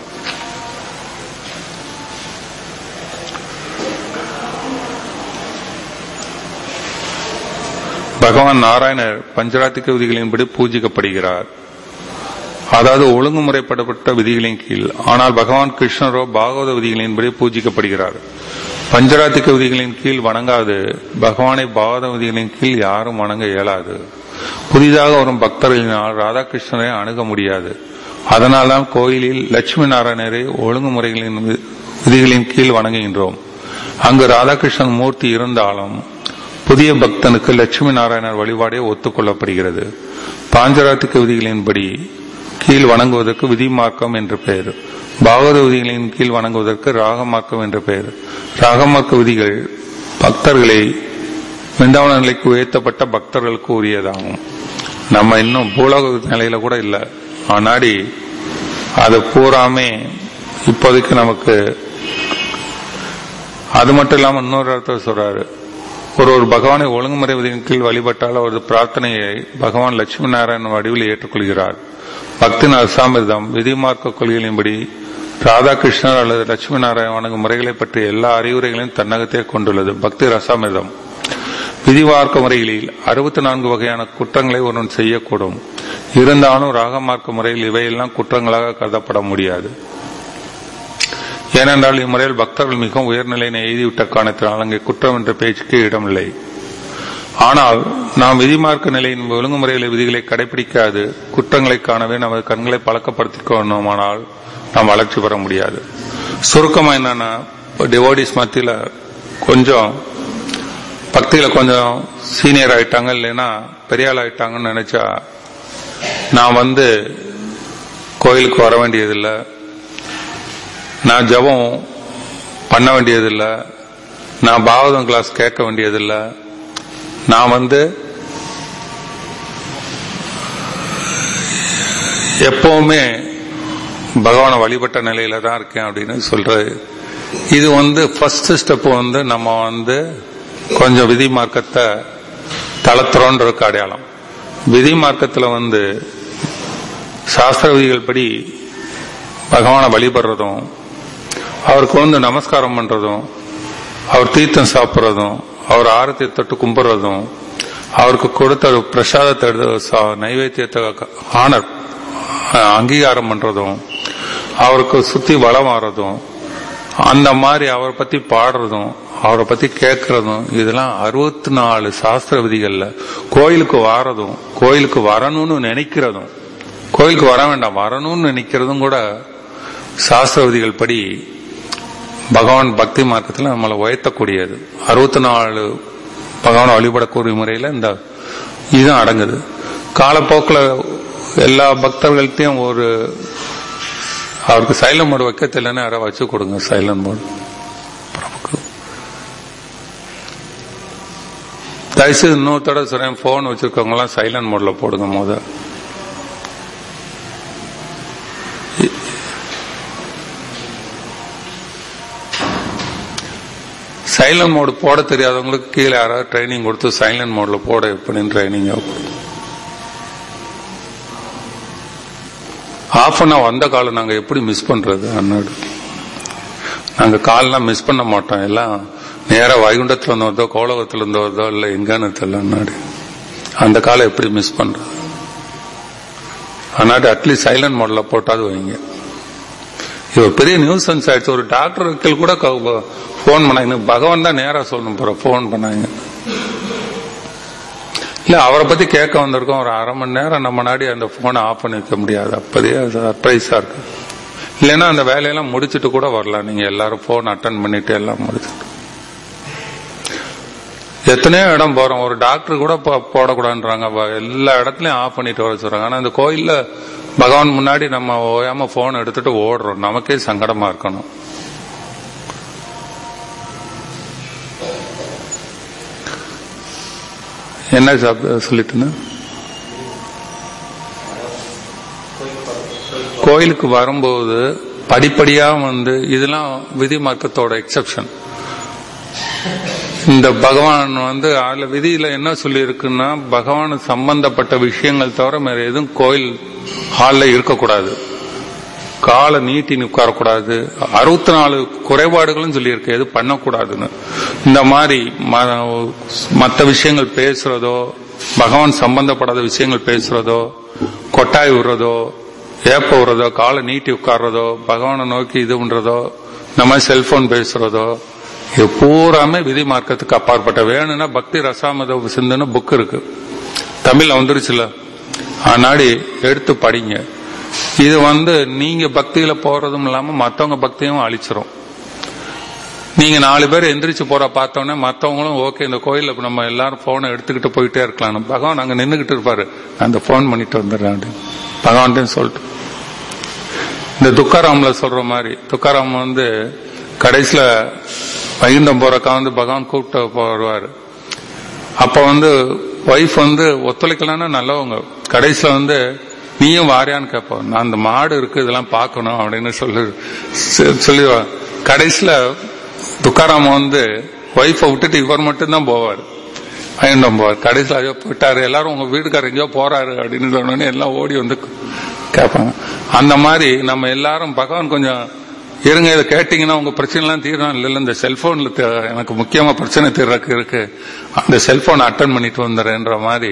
பகவான் நாராயணர் பஞ்சராத்திக விதிகளின்படி பூஜிக்கப்படுகிறார் அதாவது ஒழுங்குமுறைப்படப்பட்ட விதிகளின் கீழ் ஆனால் பகவான் கிருஷ்ணரோ பாகவத விதிகளின்படி பூஜிக்கப்படுகிறார் பஞ்சராத்திக விதிகளின் கீழ் வணங்காது பகவானை பாகவத விதிகளின் கீழ் யாரும் வணங்க இயலாது புதிதாக வரும் பக்தர்களினால் ராதாகிருஷ்ணரை அணுக முடியாது அதனால்தான் கோயிலில் லட்சுமி நாராயணரை ஒழுங்குமுறைகளின் வி- விதிகளின் கீழ் வணங்குகின்றோம் அங்கு ராதாகிருஷ்ணன் மூர்த்தி இருந்தாலும் புதிய பக்தனுக்கு லட்சுமி நாராயணர் வழிபாடே ஒத்துக்கொள்ளப்படுகிறது பாஞ்சராத்திக விதிகளின்படி கீழ் வணங்குவதற்கு விதி மார்க்கம் என்று பெயர் பாகவத விதிகளின் கீழ் வணங்குவதற்கு ராக மார்க்கம் என்று பெயர் ராகமார்க்க விதிகள் பக்தர்களை விந்தாவன நிலைக்கு உயர்த்தப்பட்ட பக்தர்களுக்கு உரியதாகும் நம்ம இன்னும் பூலோக நிலையில கூட இல்லை ஆனாடி அது பூராமே இப்போதைக்கு நமக்கு அது மட்டும் இல்லாம இன்னொரு இடத்துல சொல்றாரு ஒரு ஒரு பகவானை ஒழுங்குமுறை விதியின் கீழ் வழிபட்டால் அவரது பிரார்த்தனையை பகவான் லட்சுமி நாராயணன் வடிவில் ஏற்றுக்கொள்கிறார் பக்தின் அசாமிர்தம் விதிமார்க்க கொள்கைகளின்படி ராதாகிருஷ்ணர் அல்லது லட்சுமி நாராயணன் வணங்கும் முறைகளை பற்றிய எல்லா அறிவுரைகளையும் தன்னகத்தே கொண்டுள்ளது பக்தி ரசாமிர்தம் விதிவார்க்க முறைகளில் அறுபத்தி நான்கு வகையான குற்றங்களை ஒருவன் செய்யக்கூடும் இருந்தாலும் ராகமார்க்க முறையில் இவையெல்லாம் குற்றங்களாக கருதப்பட முடியாது ஏனென்றால் இம்முறையில் பக்தர்கள் மிகவும் உயர்நிலையினை எழுதிவிட்ட காரணத்தினால் அங்கே குற்றம் என்ற பேச்சுக்கு இடமில்லை ஆனால் நாம் விதிமார்க்க நிலையின் ஒழுங்குமுறைகளை விதிகளை கடைபிடிக்காது குற்றங்களை காணவே நமது கண்களை பழக்கப்படுத்திக் கொண்டோமானால் நாம் வளர்ச்சி பெற முடியாது சுருக்கமா என்னன்னா டிவோடிஸ் மத்தியில கொஞ்சம் பக்தியில கொஞ்சம் சீனியர் ஆயிட்டாங்க இல்லைன்னா பெரிய ஆள் ஆயிட்டாங்கன்னு நினைச்சா நான் வந்து கோயிலுக்கு வர வேண்டியதில்லை நான் ஜபம் பண்ண வேண்டியதில்லை நான் பாகவதம் கிளாஸ் கேட்க வேண்டியதில்லை நான் வந்து எப்பவுமே பகவானை வழிபட்ட நிலையில தான் இருக்கேன் அப்படின்னு சொல்றது இது வந்து ஃபர்ஸ்ட் ஸ்டெப் வந்து நம்ம வந்து கொஞ்சம் விதி மார்க்கத்தை தளர்த்துறோன்றதுக்கு அடையாளம் விதி மார்க்கத்தில் வந்து சாஸ்திர விதிகள் படி பகவானை வழிபடுறதும் அவருக்கு வந்து நமஸ்காரம் பண்றதும் அவர் தீர்த்தம் சாப்பிட்றதும் அவர் ஆரத்தி தொட்டு கும்பிடுறதும் அவருக்கு கொடுத்த பிரசாதத்தை எடுத்து சா- நைவேத்தியத்தை ஆனர் அங்கீகாரம் பண்றதும் அவருக்கு சுத்தி வளம் ஆறதும் அந்த மாதிரி அவரை பத்தி பாடுறதும் அவரை பத்தி கேட்கறதும் இதெல்லாம் அறுபத்தி நாலு சாஸ்திர விதிகள்ல கோயிலுக்கு வாரதும் கோயிலுக்கு வரணும்னு நினைக்கிறதும் கோயிலுக்கு வர வேண்டாம் வரணும்னு நினைக்கிறதும் கூட சாஸ்திர விதிகள் படி பகவான் பக்தி மார்க்கத்தில் நம்மளை உயர்த்தக்கூடியது அறுபத்தி நாலு பகவானை வழிபடக்கூடிய முறையில் இந்த இதுவும் அடங்குது காலப்போக்கில் எல்லா பக்தர்கள்ட்டையும் ஒரு அவருக்கு சைலண்ட் மோடு வைக்க தெரியலன்னு யாராவது வச்சு கொடுங்க சைலண்ட் மோடு தயவுசெய்து இன்னொரு தடவை சொல்றேன் போன் வச்சிருக்கவங்க எல்லாம் சைலண்ட் மோட்ல போடுங்க முத சைலண்ட் மோடு போட தெரியாதவங்களுக்கு கீழே யாராவது ட்ரைனிங் கொடுத்து சைலண்ட் மோட்ல போட எப்படின்னு ட்ரைனிங் ஆஃப் அன் வந்த காலம் நாங்க எப்படி மிஸ் பண்றது அன்னாடு நாங்க கால்லாம் மிஸ் பண்ண மாட்டோம் எல்லாம் நேரா வைகுண்டத்துல இருந்து வருதோ கோலகத்துல இருந்து வருதோ இல்ல எங்கன்னு தெரியல அன்னாடு அந்த காலம் எப்படி மிஸ் பண்றது அன்னாடு அட்லீஸ்ட் சைலண்ட் மோட்ல போட்டாது வைங்க இது ஒரு பெரிய நியூசன்ஸ் ஆயிடுச்சு ஒரு டாக்டர்கள் கூட போன் பண்ணாங்க பகவான் தான் நேரா சொல்லணும் போற போன் பண்ணாங்க இல்ல அவரை பத்தி கேட்க வந்திருக்கோம் ஒரு அரை மணி நேரம் நம்ம முன்னாடி அந்த போனை ஆஃப் பண்ணி வைக்க முடியாது அப்பதே சர்ப்ரைஸா இருக்கு இல்லைன்னா அந்த வேலையெல்லாம் முடிச்சுட்டு கூட வரலாம் நீங்க எல்லாரும் போன் அட்டன் பண்ணிட்டு எல்லாம் முடிச்சுட்டு எத்தனையோ இடம் போறோம் ஒரு டாக்டர் கூட போடக்கூடாதுன்றாங்க எல்லா இடத்துலயும் ஆஃப் பண்ணிட்டு வர சொல்றாங்க ஆனா அந்த கோயில்ல பகவான் முன்னாடி நம்ம ஓயாம போன் எடுத்துட்டு ஓடுறோம் நமக்கே சங்கடமா இருக்கணும் என்ன சொல்லிட்டு கோயிலுக்கு வரும்போது படிப்படியா வந்து இதெல்லாம் விதி மார்க்கத்தோட எக்ஸப்ஷன் இந்த பகவான் வந்து அதுல விதியில என்ன சொல்லி இருக்குன்னா பகவான் சம்பந்தப்பட்ட விஷயங்கள் தவிர வேற எதுவும் கோயில் ஹால்ல இருக்கக்கூடாது காலை நீட்டி உட்காரக்கூடாது அறுபத்தி நாலு குறைபாடுகளும் சொல்லியிருக்கு எது பண்ணக்கூடாதுன்னு இந்த மாதிரி மற்ற விஷயங்கள் பேசுறதோ பகவான் சம்பந்தப்படாத விஷயங்கள் பேசுறதோ கொட்டாய் விடுறதோ ஏப்ப விடுறதோ காலை நீட்டி உட்கார்றதோ பகவானை நோக்கி இது பண்றதோ இந்த மாதிரி செல்போன் பேசுறதோ இது பூராமே விதி மார்க்கத்துக்கு அப்பாற்பட்ட வேணும்னா பக்தி ரசாமத சிந்துன்னு புக் இருக்கு தமிழ்ல வந்துருச்சுல ஆனாடி எடுத்து படிங்க இது வந்து நீங்க பக்தியில போறதும் இல்லாம மத்தவங்க பக்தியும் அழிச்சிரும் நீங்க நாலு பேர் எந்திரிச்சு போற பார்த்தோன்னே மத்தவங்களும் ஓகே இந்த கோயில்ல நம்ம எல்லாரும் போனை எடுத்துக்கிட்டு போயிட்டே இருக்கலாம் பகவான் அங்க நின்றுகிட்டு இருப்பாரு அந்த போன் பண்ணிட்டு வந்துடுறேன் பகவான் சொல்லிட்டு இந்த துக்காராம்ல சொல்ற மாதிரி துக்காராம் வந்து கடைசியில வைகுண்டம் போறக்கா வந்து பகவான் கூப்பிட்டு வருவாரு அப்ப வந்து ஒய்ஃப் வந்து ஒத்துழைக்கலாம்னா நல்லவங்க கடைசியில வந்து நீயும் வாரியான்னு கேட்போம் நான் அந்த மாடு இருக்கு இதெல்லாம் பார்க்கணும் அப்படின்னு சொல்லி சொல்லி கடைசியில துக்காராம வந்து ஒய்ஃபை விட்டுட்டு இவர் மட்டும்தான் போவார் வைகுண்டம் போவார் கடைசியில் ஐயோ போயிட்டாரு எல்லாரும் உங்க வீட்டுக்காரர் எங்கேயோ போறாரு அப்படின்னு சொன்னோடனே எல்லாம் ஓடி வந்து கேட்பாங்க அந்த மாதிரி நம்ம எல்லாரும் பகவான் கொஞ்சம் இருங்க இதை கேட்டீங்கன்னா உங்க பிரச்சனை எல்லாம் தீரணும் இல்ல இந்த செல்போன்ல எனக்கு முக்கியமா பிரச்சனை தீர்றதுக்கு இருக்கு அந்த செல்போன் அட்டன் பண்ணிட்டு வந்துடுறேன்ற மாதிரி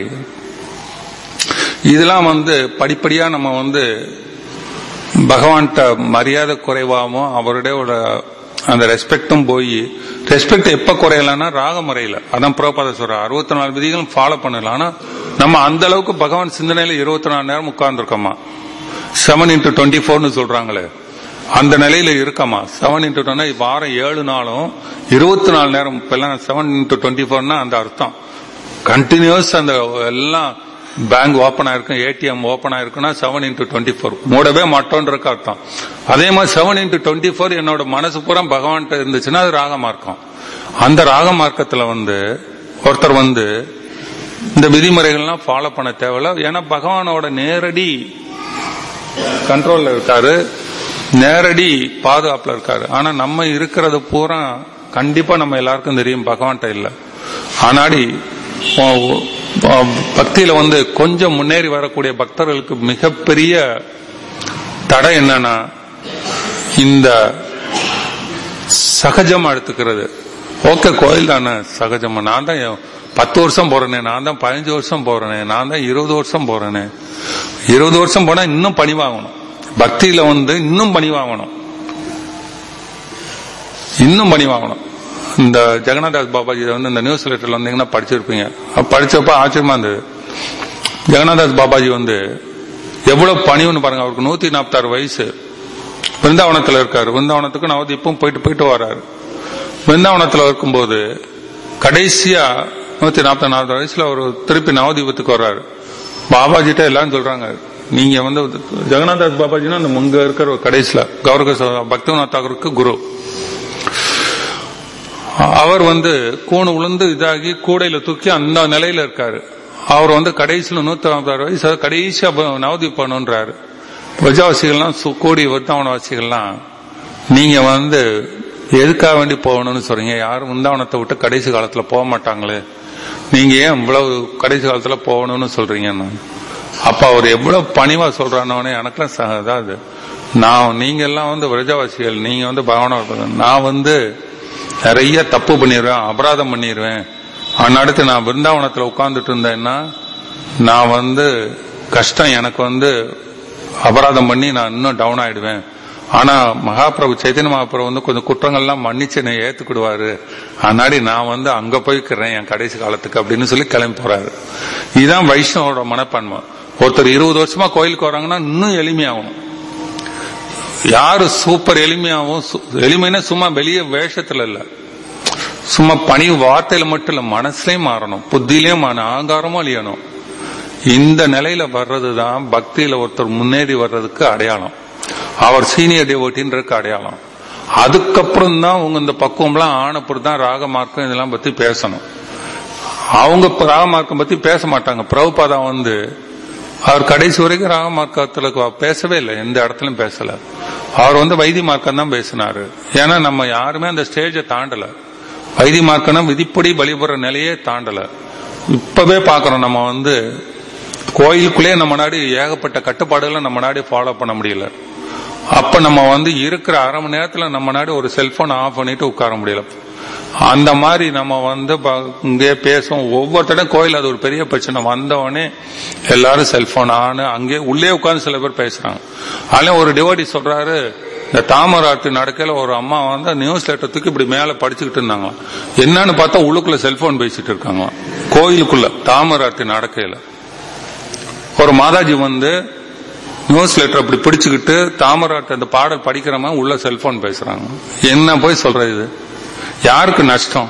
இதெல்லாம் வந்து படிப்படியா நம்ம வந்து பகவான்கிட்ட மரியாதை குறைவாகவும் அவருடைய அந்த ரெஸ்பெக்டும் போய் ரெஸ்பெக்ட் எப்ப குறையலன்னா ராக முறையில அதான் புரோபாத சொல்ற அறுபத்தி நாலு விதிகளும் ஃபாலோ பண்ணலாம் ஆனா நம்ம அந்த அளவுக்கு பகவான் சிந்தனையில இருபத்தி நாலு நேரம் உட்கார்ந்துருக்கோமா செவன் இன்டூ டுவெண்ட்டி ஃபோர்னு சொல்றாங்களே அந்த நிலையில இருக்கமா செவன் இன்டூ வாரம் ஏழு நாளும் இருபத்தி நாலு நேரம் இப்பெல்லாம் செவன் இன்டூ டுவெண்ட்டி ஃபோர்னா அந்த அர்த்தம் கண்டினியூஸ் அந்த எல்லாம் பேங்க் ஓபன் ஆயிருக்கும் ஏடிஎம் ஓபன் ஆயிருக்குன்னா செவன் இன்டூ டுவெண்ட்டி ஃபோர் மூடவே மாட்டோன்றக்கு அர்த்தம் அதே மாதிரி செவன் இன்டூ டுவெண்ட்டி ஃபோர் என்னோட மனசு பூரா பகவான்கிட்ட இருந்துச்சுன்னா அது ராக மார்க்கம் அந்த ராக மார்க்கத்துல வந்து ஒருத்தர் வந்து இந்த விதிமுறைகள்லாம் ஃபாலோ பண்ண தேவையில்ல ஏன்னா பகவானோட நேரடி கண்ட்ரோல்ல இருக்காரு நேரடி பாதுகாப்புல இருக்காரு ஆனா நம்ம இருக்கிறது பூரா கண்டிப்பா நம்ம எல்லாருக்கும் தெரியும் பகவான்கிட்ட இல்ல ஆனாடி பக்தியில வந்து கொஞ்சம் முன்னேறி வரக்கூடிய பக்தர்களுக்கு மிகப்பெரிய தடை என்னன்னா இந்த சகஜமா எடுத்துக்கிறது ஓகே கோயில் தானே சகஜமா நான் தான் பத்து வருஷம் போறேனே நான் தான் பதினஞ்சு வருஷம் போறேனே நான் தான் இருபது வருஷம் போறேனே இருபது வருஷம் போனா இன்னும் பணிவாகணும் பக்தியில வந்து இன்னும் பணிவாகணும் இன்னும் பணிவாகணும் இந்த ஜெகநாதாஸ் பாபாஜி வந்து இந்த நியூஸ் லெட்டர்ல வந்தீங்கன்னா படிச்சிருப்பீங்க படிச்சப்ப ஆச்சரியமா இருந்தது ஜெகநாதாஸ் பாபாஜி வந்து எவ்வளவு பணிவுன்னு பாருங்க அவருக்கு நூத்தி நாற்பத்தாறு வயசு பிருந்தாவனத்துல இருக்காரு பிருந்தாவனத்துக்கு நான் இப்பவும் போயிட்டு போயிட்டு வர்றாரு பிருந்தாவனத்துல இருக்கும்போது கடைசியா நூத்தி நாற்பத்தி நாலு வயசுல அவர் திருப்பி நவதீபத்துக்கு வர்றாரு பாபாஜிட்ட எல்லாரும் சொல்றாங்க நீங்க வந்து ஜெகநாதாஸ் பாபாஜினா அந்த முங்க இருக்கிற கடைசியில கௌரக பக்திநாத் தாகருக்கு குரு அவர் வந்து கூணு உளுந்து இதாகி கூடையில தூக்கி அந்த நிலையில இருக்காரு அவர் வந்து கடைசியில நூத்தி நாற்பத்தாறு வயசு கடைசியா நவதீப் பண்ணுன்றாரு பிரஜாவாசிகள்லாம் கூடி வர்த்தவனவாசிகள்லாம் நீங்க வந்து எதுக்காக வேண்டி போகணும்னு சொல்றீங்க யாரும் விருந்தாவனத்தை விட்டு கடைசி காலத்துல போக மாட்டாங்களே நீங்க ஏன் இவ்வளவு கடைசி காலத்துல போகணும்னு சொல்றீங்கன்னு அப்ப அவர் எவ்வளவு பணிவா சொல்றானோன்னு எனக்குலாம் ச- அதாவது நான் நீங்க எல்லாம் வந்து விரஜவாசிகள் நீங்க வந்து பகவான நான் வந்து நிறைய தப்பு பண்ணிடுவேன் அபராதம் பண்ணிடுவேன் அடுத்து நான் பிருந்தாவனத்துல உட்கார்ந்துட்டு இருந்தேன்னா நான் வந்து கஷ்டம் எனக்கு வந்து அபராதம் பண்ணி நான் இன்னும் டவுன் ஆயிடுவேன் ஆனா மகாபிரபு சைத்தன்ய மகாபிரபு வந்து கொஞ்சம் குற்றங்கள்லாம் மன்னிச்சு என்னை ஏத்துக்கிடுவாரு அதனாடி நான் வந்து அங்க போய்க்கிறேன் என் கடைசி காலத்துக்கு அப்படின்னு சொல்லி கிளம்பி போறாரு இதுதான் வைஷ்ணவோட மனப்பான்மை ஒருத்தர் இருபது வருஷமா கோயிலுக்கு வராங்கன்னா இன்னும் எளிமையாகும் யாரு சூப்பர் எளிமையாகவும் சு- எளிமைன்னா சும்மா வெளியே வேஷத்துல இல்ல சும்மா பணி வார்த்தையில மட்டும் இல்ல மனசுலயும் மாறணும் புத்திலையும் மாறணும் அகங்காரமும் அழியணும் இந்த நிலையில வர்றதுதான் பக்தியில ஒருத்தர் முன்னேறி வர்றதுக்கு அடையாளம் அவர் சீனியர் டிவோட்டின்றதுக்கு அடையாளம் அதுக்கப்புறம் தான் உங்க இந்த பக்குவம்லாம் ஆனப்புறம் தான் ராக மார்க்கம் இதெல்லாம் பத்தி பேசணும் அவங்க இப்ப ராக மார்க்கம் பத்தி பேச மாட்டாங்க பிரபுபாதா வந்து அவர் கடைசி வரைக்கும் ராக மார்க்கத்துல பேசவே இல்லை எந்த இடத்துலயும் பேசல அவர் வந்து வைத்திய மார்க்கம் தான் பேசினாரு ஏன்னா நம்ம யாருமே அந்த ஸ்டேஜை தாண்டல வைத்திய மார்க்கம்னா விதிப்படி வழிபடுற நிலையே தாண்டல இப்பவே பாக்குறோம் நம்ம வந்து கோயிலுக்குள்ளே நம்ம நாடு ஏகப்பட்ட கட்டுப்பாடுகளை நம்ம நாடு ஃபாலோ பண்ண முடியல அப்ப நம்ம வந்து இருக்கிற அரை மணி நேரத்துல நம்ம நாடு ஒரு செல்போன் ஆஃப் பண்ணிட்டு உட்கார முடியல அந்த மாதிரி நம்ம வந்து ப- இங்கே பேசுவோம் ஒவ்வொருத்தரும் கோயில் அது ஒரு பெரிய பிரச்சனை வந்தவொடனே எல்லாரும் செல்போன் ஆனு அங்கே உள்ளே உட்கார்ந்து சில பேர் பேசுறாங்க அதுலயும் ஒரு டிவோடி சொல்றாரு இந்த தாமராத்து நடக்கையில ஒரு அம்மா வந்து நியூஸ் லெட்டர் தூக்கி இப்படி மேல படிச்சுக்கிட்டு இருந்தாங்க என்னன்னு பார்த்தா உள்ளுக்குள்ள செல்போன் பேசிட்டு இருக்காங்க கோயிலுக்குள்ள தாமராத்து நடக்கையில ஒரு மாதாஜி வந்து நியூஸ் லெட்டர் அப்படி பிடிச்சுக்கிட்டு தாமராட்டு அந்த பாடல் படிக்கிறவங்க உள்ள செல்போன் பேசுறாங்க என்ன போய் சொல்றது இது யாருக்கு நஷ்டம்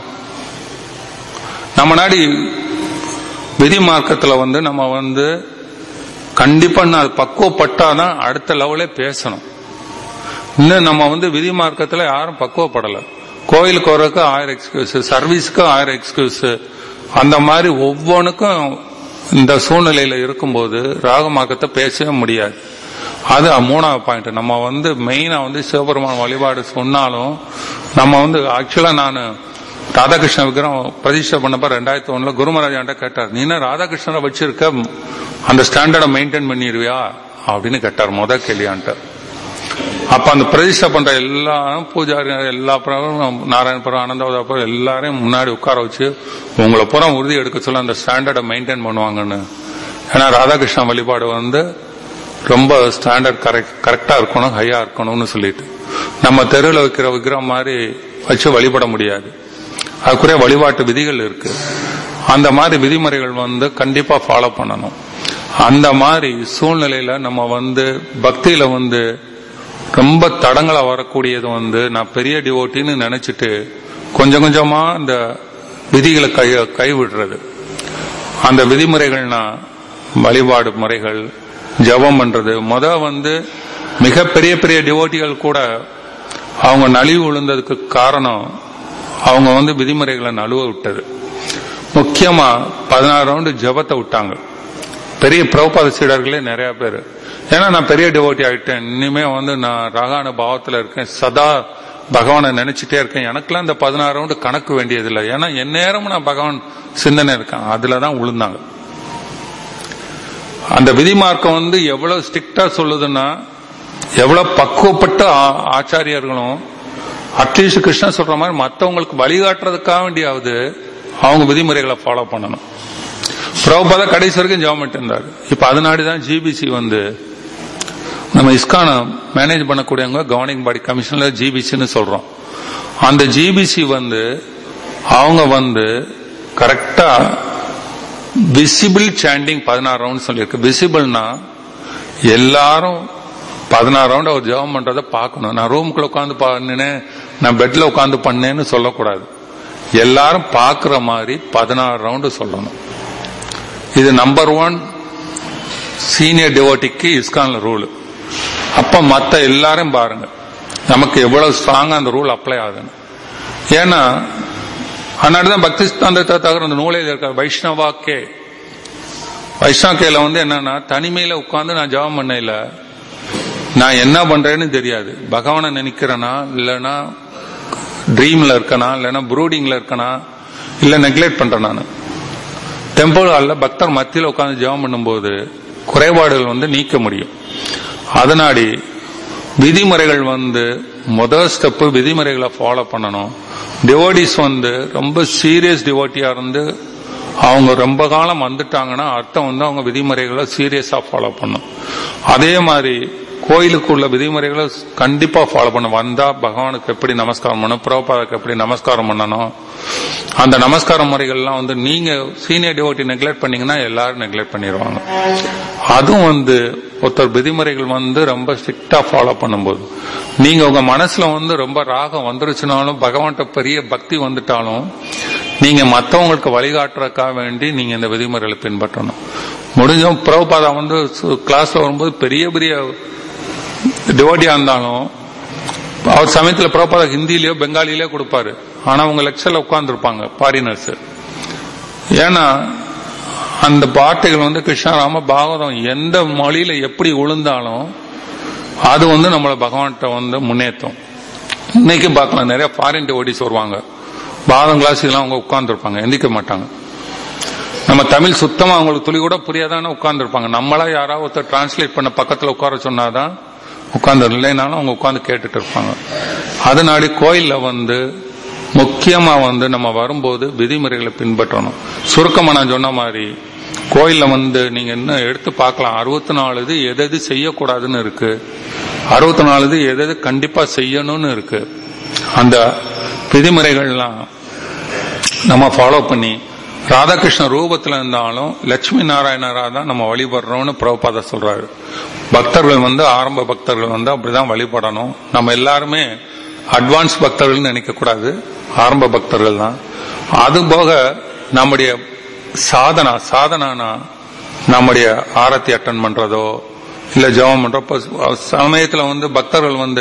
நம்ம நாடி விதி மார்க்கத்துல வந்து நம்ம வந்து கண்டிப்பா நான் அது பக்குவப்பட்டாதான் அடுத்த லெவலே பேசணும் இன்னும் நம்ம வந்து விதி மார்க்கத்துல யாரும் பக்குவப்படல கோயிலுக்கு வர்றதுக்கு ஆயிரம் எக்ஸ்கியூஸ் சர்வீஸ்க்கு ஆயிரம் எக்ஸ்கியூஸ் அந்த மாதிரி ஒவ்வொன்றுக்கும் இந்த சூழ்நிலையில இருக்கும்போது ராக மார்க்கத்தை பேசவே முடியாது அது மூணாவது பாயிண்ட் நம்ம வந்து மெயினா வந்து சிவபெருமான் வழிபாடு சொன்னாலும் நம்ம வந்து ஆக்சுவலா நான் ராதாகிருஷ்ண விக்கிரம் பிரதிஷ்டை பண்ணப்ப ரெண்டாயிரத்தி ஒண்ணுல குருமராஜாண்ட கேட்டார் நீ என்ன ராதாகிருஷ்ணரை வச்சிருக்க அந்த ஸ்டாண்டர்டை மெயின்டைன் பண்ணிடுவியா அப்படின்னு கேட்டார் முத கேள்வியான்ட்ட அப்ப அந்த பிரதிஷ்டை பண்ற எல்லா பூஜாரி எல்லா பிரபும் நாராயணபுரம் ஆனந்தவதாபுரம் எல்லாரையும் முன்னாடி உட்கார வச்சு உங்களை பூரா உறுதி எடுக்க சொல்ல அந்த ஸ்டாண்டர்டை மெயின்டைன் பண்ணுவாங்கன்னு ஏன்னா ராதாகிருஷ்ண வழிபாடு வந்து ரொம்ப ஸ்டாண்டர்ட் கரெக்ட் கரெக்டா இருக்கணும் ஹையா இருக்கணும்னு சொல்லிட்டு நம்ம தெருவில் வைக்கிற விக்கிரம் மாதிரி வச்சு வழிபட முடியாது அதுக்குரிய வழிபாட்டு விதிகள் இருக்கு அந்த மாதிரி விதிமுறைகள் வந்து கண்டிப்பா ஃபாலோ பண்ணணும் அந்த மாதிரி சூழ்நிலையில நம்ம வந்து பக்தியில வந்து ரொம்ப தடங்களா வரக்கூடியது வந்து நான் பெரிய டிவோட்டின்னு நினைச்சிட்டு கொஞ்சம் கொஞ்சமா அந்த விதிகளை கை கைவிடுறது அந்த விதிமுறைகள்னா வழிபாடு முறைகள் ஜபம் பண்றது முத வந்து மிக பெரிய பெரிய டிவோட்டிகள் கூட அவங்க நலிவு விழுந்ததுக்கு காரணம் அவங்க வந்து விதிமுறைகளை நழுவ விட்டது முக்கியமா பதினாறு ரவுண்டு ஜபத்தை விட்டாங்க பெரிய பிரபுபாத சீடர்களே நிறைய பேர் ஏன்னா நான் பெரிய டிவோட்டி ஆயிட்டேன் இனிமே வந்து நான் ரகான பாவத்துல இருக்கேன் சதா பகவானை நினைச்சிட்டே இருக்கேன் எனக்கெல்லாம் இந்த பதினாறு ரவுண்டு கணக்கு வேண்டியதில்லை ஏன்னா என் நேரமும் நான் பகவான் சிந்தனை இருக்கேன் அதுலதான் விழுந்தாங்க அந்த விதி மார்க்கம் வந்து எவ்வளவு ஸ்ட்ரிக்டா சொல்லுதுன்னா எவ்வளவு பக்குவப்பட்ட ஆ- ஆச்சாரியர்களும் அட்லீஸ்ட் கிருஷ்ணன் சொல்ற மாதிரி மற்றவங்களுக்கு வழிகாட்டுறதுக்காக வேண்டியாவது அவங்க விதிமுறைகளை ஃபாலோ பண்ணணும் பிரபுபாதா கடைசி வரைக்கும் ஜெபம் பண்ணிட்டு இருந்தார் இப்ப அதனாடிதான் ஜிபிசி வந்து நம்ம இஸ்கான மேனேஜ் பண்ணக்கூடியவங்க கவர்னிங் பாடி கமிஷன்ல ஜிபிசின்னு சொல்றோம் அந்த ஜிபிசி வந்து அவங்க வந்து கரெக்டா விசிபிள் சாண்டிங் பதினாறு ரவுண்ட் சொல்லியிருக்கு விசிபிள்னா எல்லாரும் பதினாறு ரவுண்ட் அவர் ஜெபம் பண்றதை பார்க்கணும் நான் ரூமுக்குள்ள உட்காந்து பண்ணினேன் நான் பெட்ல உட்காந்து பண்ணேன்னு சொல்லக்கூடாது எல்லாரும் பார்க்கிற மாதிரி பதினாறு ரவுண்டு சொல்லணும் இது நம்பர் ஒன் சீனியர் டிவோட்டிக்கு இஸ்கான்ல ரூல் அப்ப மத்த எல்லாரும் பாருங்க நமக்கு எவ்வளவு ஸ்ட்ராங்கா அந்த ரூல் அப்ளை ஆகுதுன்னு ஏன்னா அதனாலதான் பக்தி ஸ்தாந்தத்தை தவிர அந்த நூலையில் இருக்க வைஷ்ணவா கே வைஷ்ணவ கேல வந்து என்னன்னா தனிமையில உட்கார்ந்து நான் ஜெபம் பண்ணல நான் என்ன பண்றேன்னு தெரியாது பகவானை நினைக்கிறேனா இல்லைன்னா ட்ரீம்ல இருக்கனா இல்லைன்னா ப்ரூடிங்ல இருக்கனா இல்ல நெக்லெக்ட் பண்றேன் நான் டெம்பிள் ஹாலில் பக்தர் மத்தியில் உட்காந்து ஜெபம் பண்ணும்போது குறைபாடுகள் வந்து நீக்க முடியும் அதனாடி விதிமுறைகள் வந்து முதல் ஸ்டெப்பு விதிமுறைகளை ஃபாலோ பண்ணணும் டிவோடிஸ் வந்து ரொம்ப சீரியஸ் டிவோட்டியா இருந்து அவங்க ரொம்ப காலம் வந்துட்டாங்கன்னா அர்த்தம் வந்து அவங்க விதிமுறைகளை சீரியஸா ஃபாலோ பண்ணும் அதே மாதிரி கோயிலுக்குள்ள விதிமுறைகளை கண்டிப்பா ஃபாலோ பண்ண வந்தா பகவானுக்கு எப்படி நமஸ்காரம் பண்ணணும் புரோபாதக்கு எப்படி நமஸ்காரம் பண்ணணும் அந்த நமஸ்கார முறைகள்லாம் வந்து நீங்க சீனியர் டிவோட்டி நெக்லெக்ட் பண்ணீங்கன்னா எல்லாரும் நெக்லெக்ட் பண்ணிடுவாங்க அதுவும் வந்து ஒருத்தர் விதிமுறைகள் வந்து ரொம்ப ஸ்ட்ரிக்டா ஃபாலோ பண்ணும்போது நீங்க உங்க மனசுல வந்து ரொம்ப ராகம் வந்துருச்சுனாலும் பகவான்கிட்ட பெரிய பக்தி வந்துட்டாலும் நீங்க மத்தவங்களுக்கு வழிகாட்டுறதுக்காக வேண்டி நீங்க இந்த விதிமுறைகளை பின்பற்றணும் முடிஞ்சும் பிரபுபாதா வந்து கிளாஸ்ல வரும்போது பெரிய பெரிய டிவோட்டியா இருந்தாலும் அவர் சமயத்துல பிரபுபாதா ஹிந்திலயோ பெங்காலிலயோ கொடுப்பாரு ஆனா அவங்க லெக்சர்ல உட்கார்ந்துருப்பாங்க பாரினர்ஸ் ஏன்னா அந்த வார்த்தைகள் வந்து கிருஷ்ணராம பாகவதம் எந்த மொழியில எப்படி விழுந்தாலும் அது வந்து நம்மள பகவான்கிட்ட வந்து முன்னேற்றும் இன்னைக்கு பார்க்கலாம் நிறைய ஃபாரின் டிவோட்டிஸ் வருவாங்க பாதம் கிளாஸுக்கெல்லாம் அவங்க உட்கார்ந்துருப்பாங்க எந்திக்க மாட்டாங்க நம்ம தமிழ் சுத்தமா அவங்களுக்கு துளி கூட புரியாதானே உட்கார்ந்துருப்பாங்க நம்மளா யாராவது ஒருத்தர் டிரான்ஸ்லேட் பண்ண பக்கத்துல உட்கார சொன்னாதான் உட்கார்ந்து இல்லைனாலும் அவங்க உட்கார்ந்து கேட்டுட்டு இருப்பாங்க அதனாடி கோயில்ல வந்து முக்கியமா வந்து நம்ம வரும்போது விதிமுறைகளை பின்பற்றணும் சுருக்கமா நான் சொன்ன மாதிரி கோயில்ல வந்து நீங்க என்ன எடுத்து பார்க்கலாம் அறுபத்தி நாலு இது எது எது செய்யக்கூடாதுன்னு இருக்கு அறுபத்தி நாலு இது எது எது கண்டிப்பா செய்யணும்னு இருக்கு அந்த விதிமுறைகள்லாம் நம்ம ஃபாலோ பண்ணி ராதாகிருஷ்ண ரூபத்துல இருந்தாலும் லட்சுமி நாராயணரா தான் நம்ம வழிபடுறோம்னு பிரபுபாத சொல்றாரு பக்தர்கள் வந்து ஆரம்ப பக்தர்கள் வந்து அப்படிதான் வழிபடணும் நம்ம எல்லாருமே அட்வான்ஸ் பக்தர்கள் நினைக்க கூடாது ஆரம்ப பக்தர்கள் தான் அது போக நம்முடைய சாதனா சாதனானா நம்முடைய ஆரத்தி அட்டன் பண்றதோ இல்ல ஜெபம் பண்றப்ப சமயத்துல வந்து பக்தர்கள் வந்து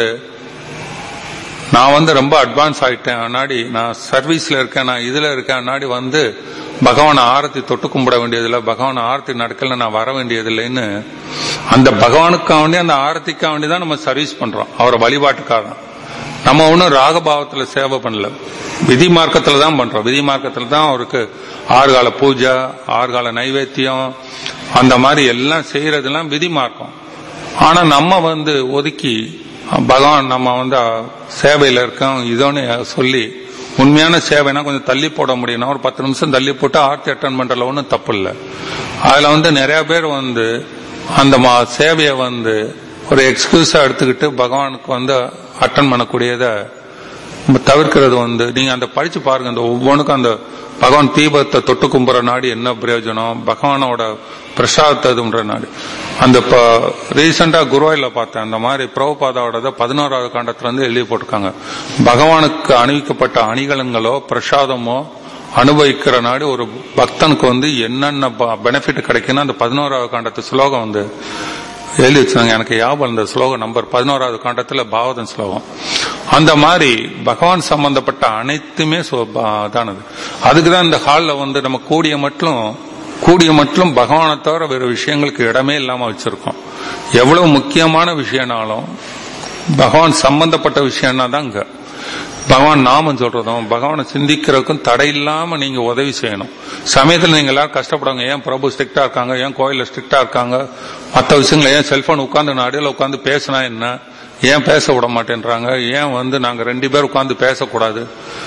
நான் வந்து ரொம்ப அட்வான்ஸ் ஆயிட்டேன் அன்னாடி நான் சர்வீஸ்ல இருக்கேன் நான் இதுல இருக்கேன் அன்னாடி வந்து பகவான் ஆரத்தி தொட்டு கும்பிட வேண்டியதில்லை பகவான் ஆரத்தி நடக்கல நான் வர வேண்டியதில்லைன்னு அந்த பகவானுக்காக வேண்டி அந்த ஆரத்திக்காக வேண்டி தான் நம்ம சர்வீஸ் பண்றோம் அவரை வழிபாட்டுக்காக தான் நம்ம ஒன்றும் ராகபாவத்துல சேவை பண்ணல விதி மார்க்கத்துல தான் பண்றோம் விதி மார்க்கத்துல தான் அவருக்கு ஆறு கால பூஜை ஆறு கால நைவேத்தியம் அந்த மாதிரி எல்லாம் செய்யறதெல்லாம் விதி மார்க்கம் ஆனா நம்ம வந்து ஒதுக்கி பகவான் நம்ம வந்து சேவையில இருக்கோம் இதோன்னு சொல்லி உண்மையான சேவைனா கொஞ்சம் தள்ளி போட முடியும்னா ஒரு பத்து நிமிஷம் தள்ளி போட்டு ஆர்த்தி அட்டன் பண்றதுல ஒன்றும் தப்பு இல்லை அதுல வந்து நிறைய பேர் வந்து அந்த மா- சேவையை வந்து ஒரு எக்ஸ்கியூஸா எடுத்துக்கிட்டு பகவானுக்கு வந்து அட்டன் பண்ணக்கூடியதை நம்ம தவிர்க்கிறது வந்து நீங்க அந்த படிச்சு பாருங்க அந்த ஒவ்வொன்றுக்கும் அந்த பகவான் தீபத்தை தொட்டு கும்புற நாடு என்ன பிரயோஜனம் பகவானோட பிரசாதத்தை இதுன்ற நாடு அந்த ரீசெண்டா குருவாயில பார்த்தேன் அந்த மாதிரி பிரபுபாதாவோட பதினோராவது காண்டத்துல இருந்து எழுதி போட்டிருக்காங்க பகவானுக்கு அணிவிக்கப்பட்ட அணிகலன்களோ பிரசாதமோ அனுபவிக்கிற நாடு ஒரு பக்தனுக்கு வந்து என்னென்ன பெனிஃபிட் கிடைக்குன்னு அந்த பதினோராவது காண்டத்து ஸ்லோகம் வந்து எழுதி வச்சாங்க எனக்கு ஞாபகம் இந்த ஸ்லோகம் நம்பர் பதினோராவது காண்டத்துல பாவதன் ஸ்லோகம் அந்த மாதிரி பகவான் சம்பந்தப்பட்ட அனைத்துமே சோ- பா- அதானது அதுக்கு தான் இந்த ஹாலில் வந்து நம்ம கூடிய மட்டும் கூடிய மட்டும் பகவானை தவிர வேறு விஷயங்களுக்கு இடமே இல்லாம வச்சிருக்கோம் எவ்வளவு முக்கியமான விஷயம்னாலும் பகவான் சம்பந்தப்பட்ட விஷயம்னா தான் இங்க பகவான் நாமம் சொல்றதும் பகவானை சிந்திக்கிறதுக்கும் தடை இல்லாம நீங்க உதவி செய்யணும் சமயத்துல நீங்க எல்லாரும் கஷ்டப்படுவாங்க ஏன் பிரபு ஸ்ட்ரிக்டா இருக்காங்க ஏன் கோயில்ல ஸ்ட்ரிக்டா இருக்காங்க மற்ற விஷயங்களை ஏன் செல்போன் உட்கார்ந்து நடுவில் உட்கார்ந்து பேசினா என்ன ஏன் பேச விட மாட்டேன்றாங்க ஏன் வந்து நாங்க ரெண்டு பேர் உட்கார்ந்து பேசக்கூடாது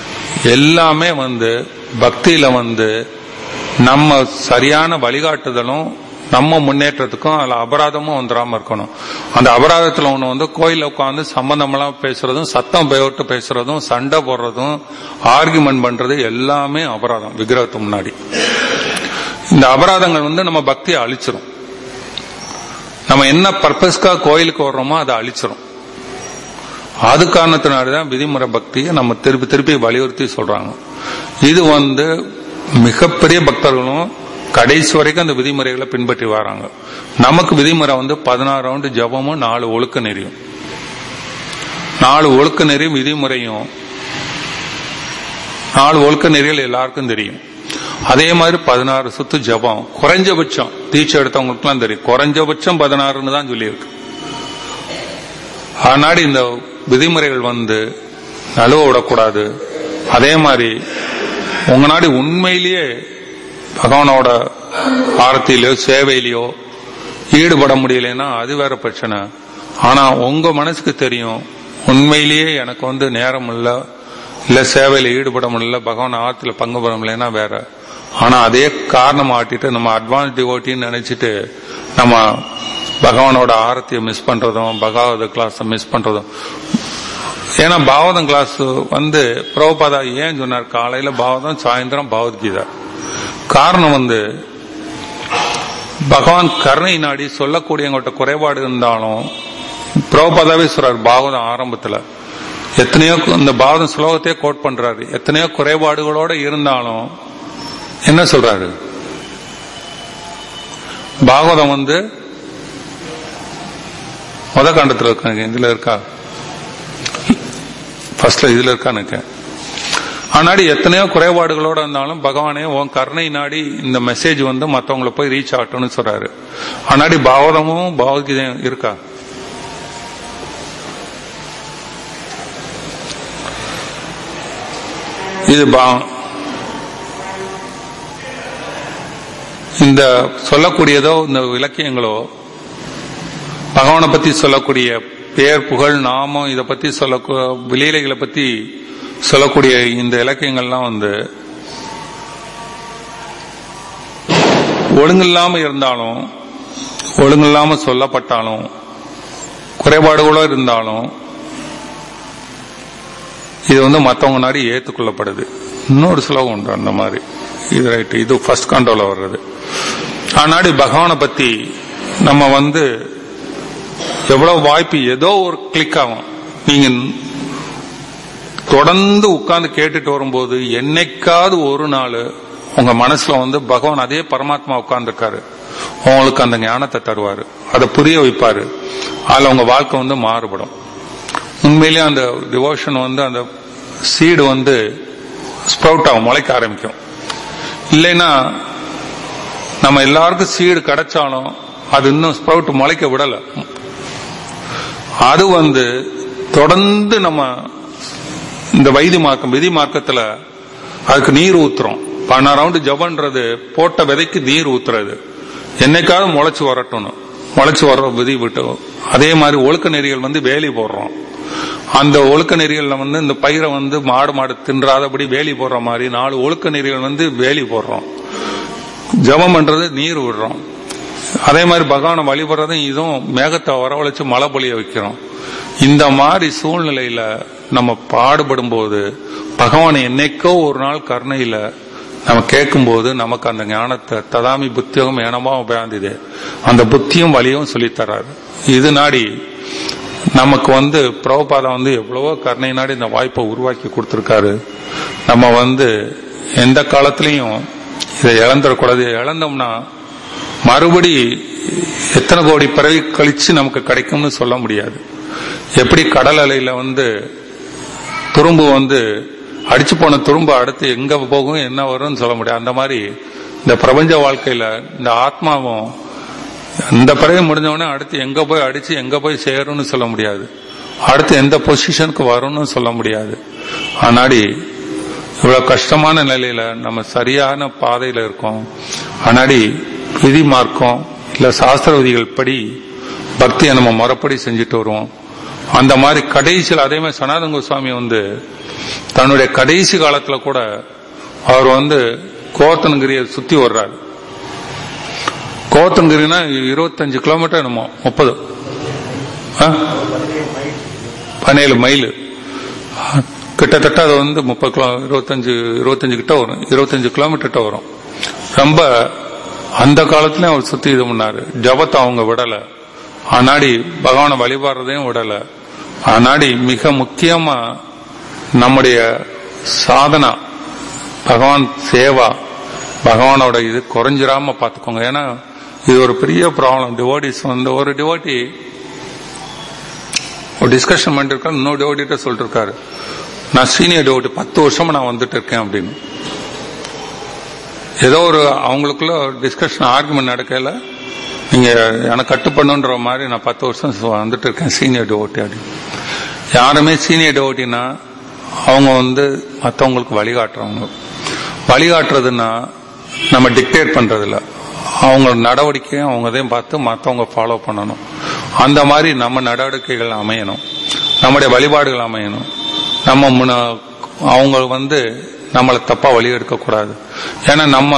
எல்லாமே வந்து பக்தியில வந்து நம்ம சரியான வழிகாட்டுதலும் நம்ம முன்னேற்றத்துக்கும் அதுல அபராதமும் வந்துடாம இருக்கணும் அந்த அபராதத்துல ஒண்ணு வந்து கோயில்ல உட்காந்து சம்பந்தமெல்லாம் பேசுறதும் சத்தம் போட்டு பேசுறதும் சண்டை போடுறதும் ஆர்குமெண்ட் பண்றது எல்லாமே அபராதம் விக்கிரகத்துக்கு முன்னாடி இந்த அபராதங்கள் வந்து நம்ம பக்தியை அழிச்சிரும் நம்ம என்ன பர்பஸ்க்காக கோயிலுக்கு வர்றோமோ அதை அழிச்சிரும் அது காரணத்தினாலதான் விதிமுறை பக்தியை நம்ம திருப்பி திருப்பி வலியுறுத்தி சொல்றாங்க இது வந்து மிகப்பெரிய பக்தர்களும் கடைசி வரைக்கும் அந்த விதிமுறைகளை பின்பற்றி வராங்க நமக்கு விதிமுறை வந்து பதினாறு ரவுண்டு ஜபமும் நாலு ஒழுக்க நெறியும் நாலு ஒழுக்க நெறியும் விதிமுறையும் நாலு ஒழுக்க நெறிகள் எல்லாருக்கும் தெரியும் அதே மாதிரி பதினாறு சுத்து ஜபம் குறைஞ்சபட்சம் தீட்சை எடுத்தவங்களுக்குலாம் தெரியும் குறைஞ்சபட்சம் பதினாறுன்னு தான் சொல்லியிருக்கு அதனாடி இந்த விதிமுறைகள் வந்து நழுவ விடக்கூடாது அதே மாதிரி உங்க நாடி உண்மையிலேயே பகவானோட ஆரத்திலேயோ சேவையிலையோ ஈடுபட முடியலன்னா அது வேற பிரச்சனை ஆனா உங்க மனசுக்கு தெரியும் உண்மையிலேயே எனக்கு வந்து நேரம் இல்ல இல்ல சேவையில ஈடுபட முடியல பகவான் ஆத்துல பங்கு பெற முடியலன்னா வேற ஆனா அதே காரணம் ஆட்டிட்டு நம்ம அட்வான்ஸ் டிவோட்டின்னு நினைச்சிட்டு நம்ம பகவானோட ஆரத்தியை மிஸ் பண்றதும் பகவத கிளாஸ் மிஸ் பண்றதும் ஏன்னா பாவதம் கிளாஸ் வந்து பிரபுபாதா ஏன் சொன்னார் காலையில பாவதம் சாயந்தரம் பகவத்கீதா காரணம் வந்து பகவான் கருணை நாடி சொல்லக்கூடியவங்கள்ட்ட குறைபாடு இருந்தாலும் பிரபுபாதாவே சொல்றார் பாகவதம் ஆரம்பத்துல எத்தனையோ இந்த பாகவதம் ஸ்லோகத்தையே கோட் பண்றாரு எத்தனையோ குறைபாடுகளோட இருந்தாலும் என்ன சொல்றாரு பாகவதம் வந்து முத காண்டத்துல இருக்காங்க இதுல இருக்கா ஃபர்ஸ்ட்ல இதுல இருக்கா எனக்கு ஆனாடி எத்தனையோ குறைபாடுகளோட இருந்தாலும் பகவானே உன் கருணை நாடி இந்த மெசேஜ் வந்து மத்தவங்களை போய் ரீச் ஆகட்டும்னு சொல்றாரு ஆனாடி பாவதமும் பகவத்கீதையும் இருக்கா இது பா- இந்த சொல்லக்கூடியதோ இந்த இலக்கியங்களோ பகவானை பத்தி சொல்லக்கூடிய பேர் புகழ் நாமம் இதை பத்தி சொல்ல விலீலைகளை பத்தி சொல்லக்கூடிய இந்த இலக்கியங்கள்லாம் வந்து ஒழுங்கில்லாம இருந்தாலும் ஒழுங்கில்லாம சொல்லப்பட்டாலும் குறைபாடுகளோ இருந்தாலும் இது வந்து மற்றவங்க நாடி ஏற்றுக்கொள்ளப்படுது இன்னொரு ஸ்லோகம் உண்டு அந்த மாதிரி இது ரைட் இது ஃபர்ஸ்ட் கண்ட்ரோல வர்றது ஆனாடி பகவானை பத்தி நம்ம வந்து எவ்வளவு வாய்ப்பு ஏதோ ஒரு கிளிக் ஆகும் நீங்க தொடர்ந்து உட்கார்ந்து கேட்டுட்டு வரும்போது என்னைக்காவது ஒரு நாள் உங்க மனசுல வந்து பகவான் அதே பரமாத்மா உட்கார்ந்துருக்காரு உங்களுக்கு அந்த ஞானத்தை தருவாரு அதை புரிய வைப்பாரு அதுல உங்க வாழ்க்கை வந்து மாறுபடும் உண்மையிலேயே அந்த டிவோஷன் வந்து அந்த சீடு வந்து ஸ்ப்ரவுட் ஆகும் முளைக்க ஆரம்பிக்கும் இல்லைன்னா நம்ம எல்லாருக்கும் சீடு கிடைச்சாலும் அது இன்னும் ஸ்ப்ரவுட் முளைக்க விடல அது வந்து தொடர்ந்து நம்ம இந்த வைதி மார்க்கம் விதி மார்க்கத்துல அதுக்கு நீர் ஊத்துறோம் பன்னெண்டு ரவுண்டு ஜபன்றது போட்ட விதைக்கு நீர் ஊத்துறது என்னைக்காவது முளைச்சு வரட்டும்னு முளைச்சு வர்ற விதி விட்டு அதே மாதிரி ஒழுக்க நெறிகள் வந்து வேலி போடுறோம் அந்த ஒழுக்க நெறிகள்ல வந்து இந்த பயிரை வந்து மாடு மாடு தின்றாதபடி வேலி போடுற மாதிரி நாலு ஒழுக்க நெறிகள் வந்து வேலி போடுறோம் ஜபம் பண்றது நீர் விடுறோம் அதே மாதிரி பகவானை வழிபடுறதும் இதுவும் மேகத்தை வரவழைச்சு மழை பொழிய வைக்கிறோம் இந்த மாதிரி சூழ்நிலையில நம்ம பாடுபடும் போது பகவான் என்னைக்கோ ஒரு நாள் கருணையில நம்ம கேட்கும்போது நமக்கு அந்த ஞானத்தை ததாமி புத்தியகம் ஏனமா உபயாந்திது அந்த புத்தியும் வழியும் சொல்லித் தர்றாரு இது நாடி நமக்கு வந்து பிரபுபாதா வந்து எவ்வளவோ கருணை நாடி இந்த வாய்ப்பை உருவாக்கி கொடுத்திருக்காரு நம்ம வந்து எந்த காலத்திலையும் இதை இழந்துடக்கூடாது இழந்தோம்னா மறுபடி எத்தனை கோடி பிறவி கழிச்சு நமக்கு கிடைக்கும்னு சொல்ல முடியாது எப்படி கடல் அலையில வந்து துரும்பு வந்து அடிச்சு போன துரும்பு அடுத்து எங்க போகும் என்ன வரும்னு சொல்ல முடியாது அந்த மாதிரி இந்த பிரபஞ்ச வாழ்க்கையில இந்த ஆத்மாவும் இந்த பிறகு முடிஞ்சவொடனே அடுத்து எங்க போய் அடிச்சு எங்க போய் சேரும்னு சொல்ல முடியாது அடுத்து எந்த பொசிஷனுக்கு வரும்னு சொல்ல முடியாது ஆனாடி இவ்வளவு கஷ்டமான நிலையில நம்ம சரியான பாதையில இருக்கோம் ஆனாடி விதி மார்க்கம் இல்ல சாஸ்திர விதிகள் படி பக்தியை நம்ம முறைப்படி செஞ்சுட்டு வருவோம் அந்த மாதிரி கடைசியில் அதே மாதிரி சனாதன கோஸ்வாமி வந்து தன்னுடைய கடைசி காலத்துல கூட அவர் வந்து கோத்தனகிரியை சுத்தி வர்றாரு கோத்தனகிரினா இருபத்தஞ்சு கிலோமீட்டர் என்னமோ முப்பது பதினேழு மைல் கிட்டத்தட்ட அது வந்து முப்பது கிலோ இருபத்தஞ்சு இருபத்தஞ்சு கிட்ட வரும் இருபத்தஞ்சு கிலோமீட்டர் வரும் ரொம்ப அந்த காலத்துலயும் அவர் சுத்தி இது பண்ணாரு ஜபத்தை அவங்க விடல ஆனாடி பகவானை வழிபாடுறதையும் விடல ஆனாடி மிக முக்கியமா நம்முடைய சாதனா பகவான் சேவா பகவானோட இது குறைஞ்சிராம பாத்துக்கோங்க ஏன்னா இது ஒரு பெரிய ப்ராப்ளம் டிவோட்டிஸ் வந்து ஒரு டிவோட்டி ஒரு டிஸ்கஷன் பண்ணிட்டு இருக்காரு இன்னொரு டிவோட்டிட்ட சொல்லிட்டு இருக்காரு நான் சீனியர் டிவோட்டி பத்து வருஷமா நான் வந்துட்டு இருக்கேன் அப்படின்னு ஏதோ ஒரு அவங்களுக்குள்ள டிஸ்கஷன் ஆர்குமெண்ட் நடக்கல நீங்க எனக்கு கட்டுப்பண்ணுன்ற மாதிரி நான் பத்து வருஷம் வந்துட்டு இருக்கேன் சீனியர் டிவோட்டி அப்படின்னு யாருமே சீனியர் டிவோட்டினா அவங்க வந்து மற்றவங்களுக்கு வழிகாட்டுறவங்க வழிகாட்டுறதுன்னா நம்ம டிக்டேட் பண்றது இல்ல அவங்க நடவடிக்கையும் அவங்கதையும் பார்த்து மற்றவங்க ஃபாலோ பண்ணணும் அந்த மாதிரி நம்ம நடவடிக்கைகள் அமையணும் நம்முடைய வழிபாடுகள் அமையணும் நம்ம முன்ன அவங்க வந்து நம்மளை தப்பா வழி எடுக்கக்கூடாது ஏன்னா நம்ம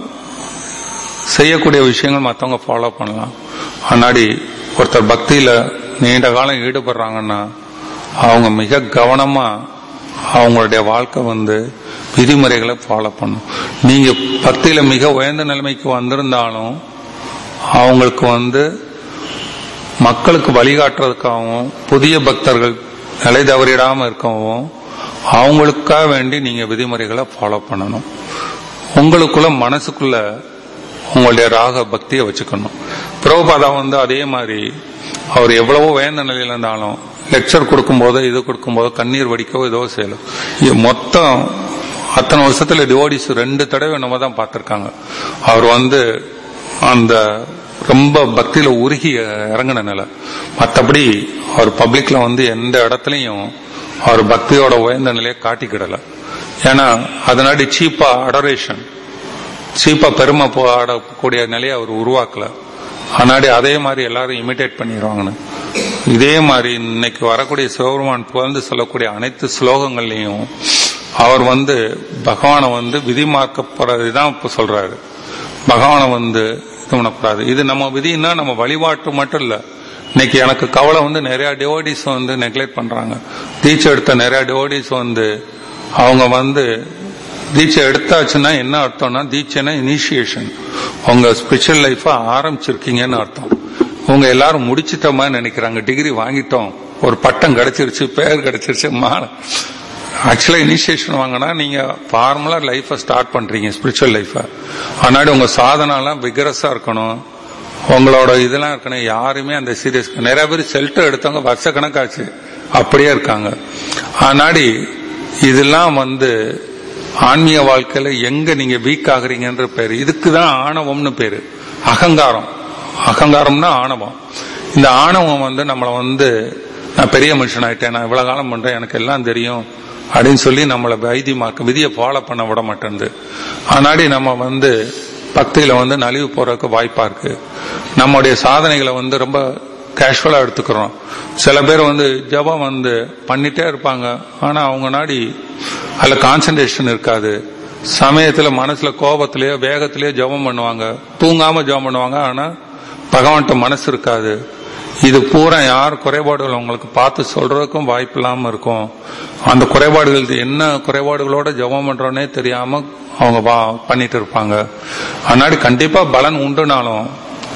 செய்யக்கூடிய விஷயங்கள் மற்றவங்க ஃபாலோ பண்ணலாம் முன்னாடி ஒருத்தர் பக்தியில நீண்ட காலம் ஈடுபடுறாங்கன்னா அவங்க மிக கவனமா அவங்களுடைய வாழ்க்கை வந்து விதிமுறைகளை ஃபாலோ பண்ணும் நீங்க பக்தியில மிக உயர்ந்த நிலைமைக்கு வந்திருந்தாலும் அவங்களுக்கு வந்து மக்களுக்கு வழிகாட்டுறதுக்காகவும் புதிய பக்தர்கள் நிலை தவறிடாம இருக்கவும் அவங்களுக்காக வேண்டி நீங்க விதிமுறைகளை ஃபாலோ பண்ணணும் உங்களுக்குள்ள மனசுக்குள்ள உங்களுடைய ராக பக்தியை வச்சுக்கணும் பிரபுபாதா வந்து அதே மாதிரி அவர் எவ்வளவோ உயர்ந்த நிலையில இருந்தாலும் லெக்சர் கொடுக்கும்போதோ இது கொடுக்கும்போதோ கண்ணீர் வடிக்கவோ ஏதோ செய்யலாம் இது மொத்தம் அத்தனை வருஷத்துல டிவோடிஸ் ரெண்டு தடவை நம்ம தான் பார்த்திருக்காங்க அவர் வந்து அந்த ரொம்ப பக்தியில உருகி இறங்கின நிலை மற்றபடி அவர் பப்ளிக்ல வந்து எந்த இடத்துலையும் அவர் பக்தியோட உயர்ந்த நிலையை காட்டிக்கிடல ஏன்னா அதனாடி சீப்பா அடரேஷன் சீப்பா பெருமை போடக்கூடிய நிலையை அவர் உருவாக்கல அதனாடி அதே மாதிரி எல்லாரும் இமிடேட் பண்ணிடுவாங்கன்னு இதே மாதிரி இன்னைக்கு வரக்கூடிய சிவபெருமான் புகழ்ந்து சொல்லக்கூடிய அனைத்து ஸ்லோகங்கள்லையும் அவர் வந்து பகவானை வந்து விதிமார்க்கப்படுறது தான் இப்ப சொல்றாரு பகவானை வந்து இது பண்ணக்கூடாது இது நம்ம விதின்னா நம்ம வழிபாட்டு மட்டும் இல்ல இன்னைக்கு எனக்கு கவலை வந்து நிறைய டிவோடிஸ் வந்து நெக்லெக்ட் பண்றாங்க தீட்சை எடுத்த நிறைய டிவோடிஸ் வந்து அவங்க வந்து தீட்சை எடுத்தாச்சுன்னா என்ன அர்த்தம்னா தீட்சைனா இனிஷியேஷன் உங்க ஸ்பிரிச்சுவல் லைஃப ஆரம்பிச்சிருக்கீங்கன்னு அர்த்தம் உங்க எல்லாரும் முடிச்சிட்ட மாதிரி நினைக்கிறாங்க டிகிரி வாங்கிட்டோம் ஒரு பட்டம் கிடைச்சிருச்சு பேர் கிடைச்சிருச்சு மாலை ஆக்சுவலா இனிஷியேஷன் வாங்கினா நீங்க ஃபார்முலா லைஃப ஸ்டார்ட் பண்றீங்க ஸ்பிரிச்சுவல் லைஃப ஆனாடி உங்க சாதனாலாம் விகரஸா இருக்கணும் உங்களோட இதெல்லாம் இருக்கணும் யாருமே அந்த சீரியஸ் நிறைய பேர் செல்டர் எடுத்தவங்க வருஷ கணக்காச்சு அப்படியே இருக்காங்க ஆனாடி இதெல்லாம் வந்து ஆன்மீக வாழ்க்கையில எங்க நீங்க வீக் ஆகுறீங்கன்ற பேரு இதுக்குதான் ஆணவம்னு பேரு அகங்காரம் அகங்காரம்னா ஆணவம் இந்த ஆணவம் வந்து நம்மளை வந்து நான் பெரிய மனுஷன் ஆயிட்டேன் நான் இவ்வளவு காலம் பண்றேன் எனக்கு எல்லாம் தெரியும் அப்படின்னு சொல்லி நம்மளை வைத்தியமாக்க விதியை ஃபாலோ பண்ண விட மாட்டேங்குது ஆனாடி நம்ம வந்து பக்தியில வந்து நலிவு போறதுக்கு வாய்ப்பா இருக்கு நம்முடைய சாதனைகளை வந்து ரொம்ப கேஷுவலா எடுத்துக்கிறோம் சில பேர் வந்து ஜபம் வந்து பண்ணிட்டே இருப்பாங்க ஆனா அவங்க நாடி அதுல கான்சென்ட்ரேஷன் இருக்காது சமயத்துல மனசுல கோபத்திலேயோ வேகத்திலேயோ ஜபம் பண்ணுவாங்க தூங்காம ஜபம் பண்ணுவாங்க ஆனா பகவான்கிட்ட மனசு இருக்காது இது பூரா யார் குறைபாடுகள் உங்களுக்கு பார்த்து சொல்றதுக்கும் வாய்ப்பு இல்லாம இருக்கும் அந்த குறைபாடுகள் என்ன குறைபாடுகளோட ஜபம் பண்றோன்னே தெரியாம அவங்க பண்ணிட்டு இருப்பாங்க அதனாடி கண்டிப்பா பலன் உண்டுனாலும்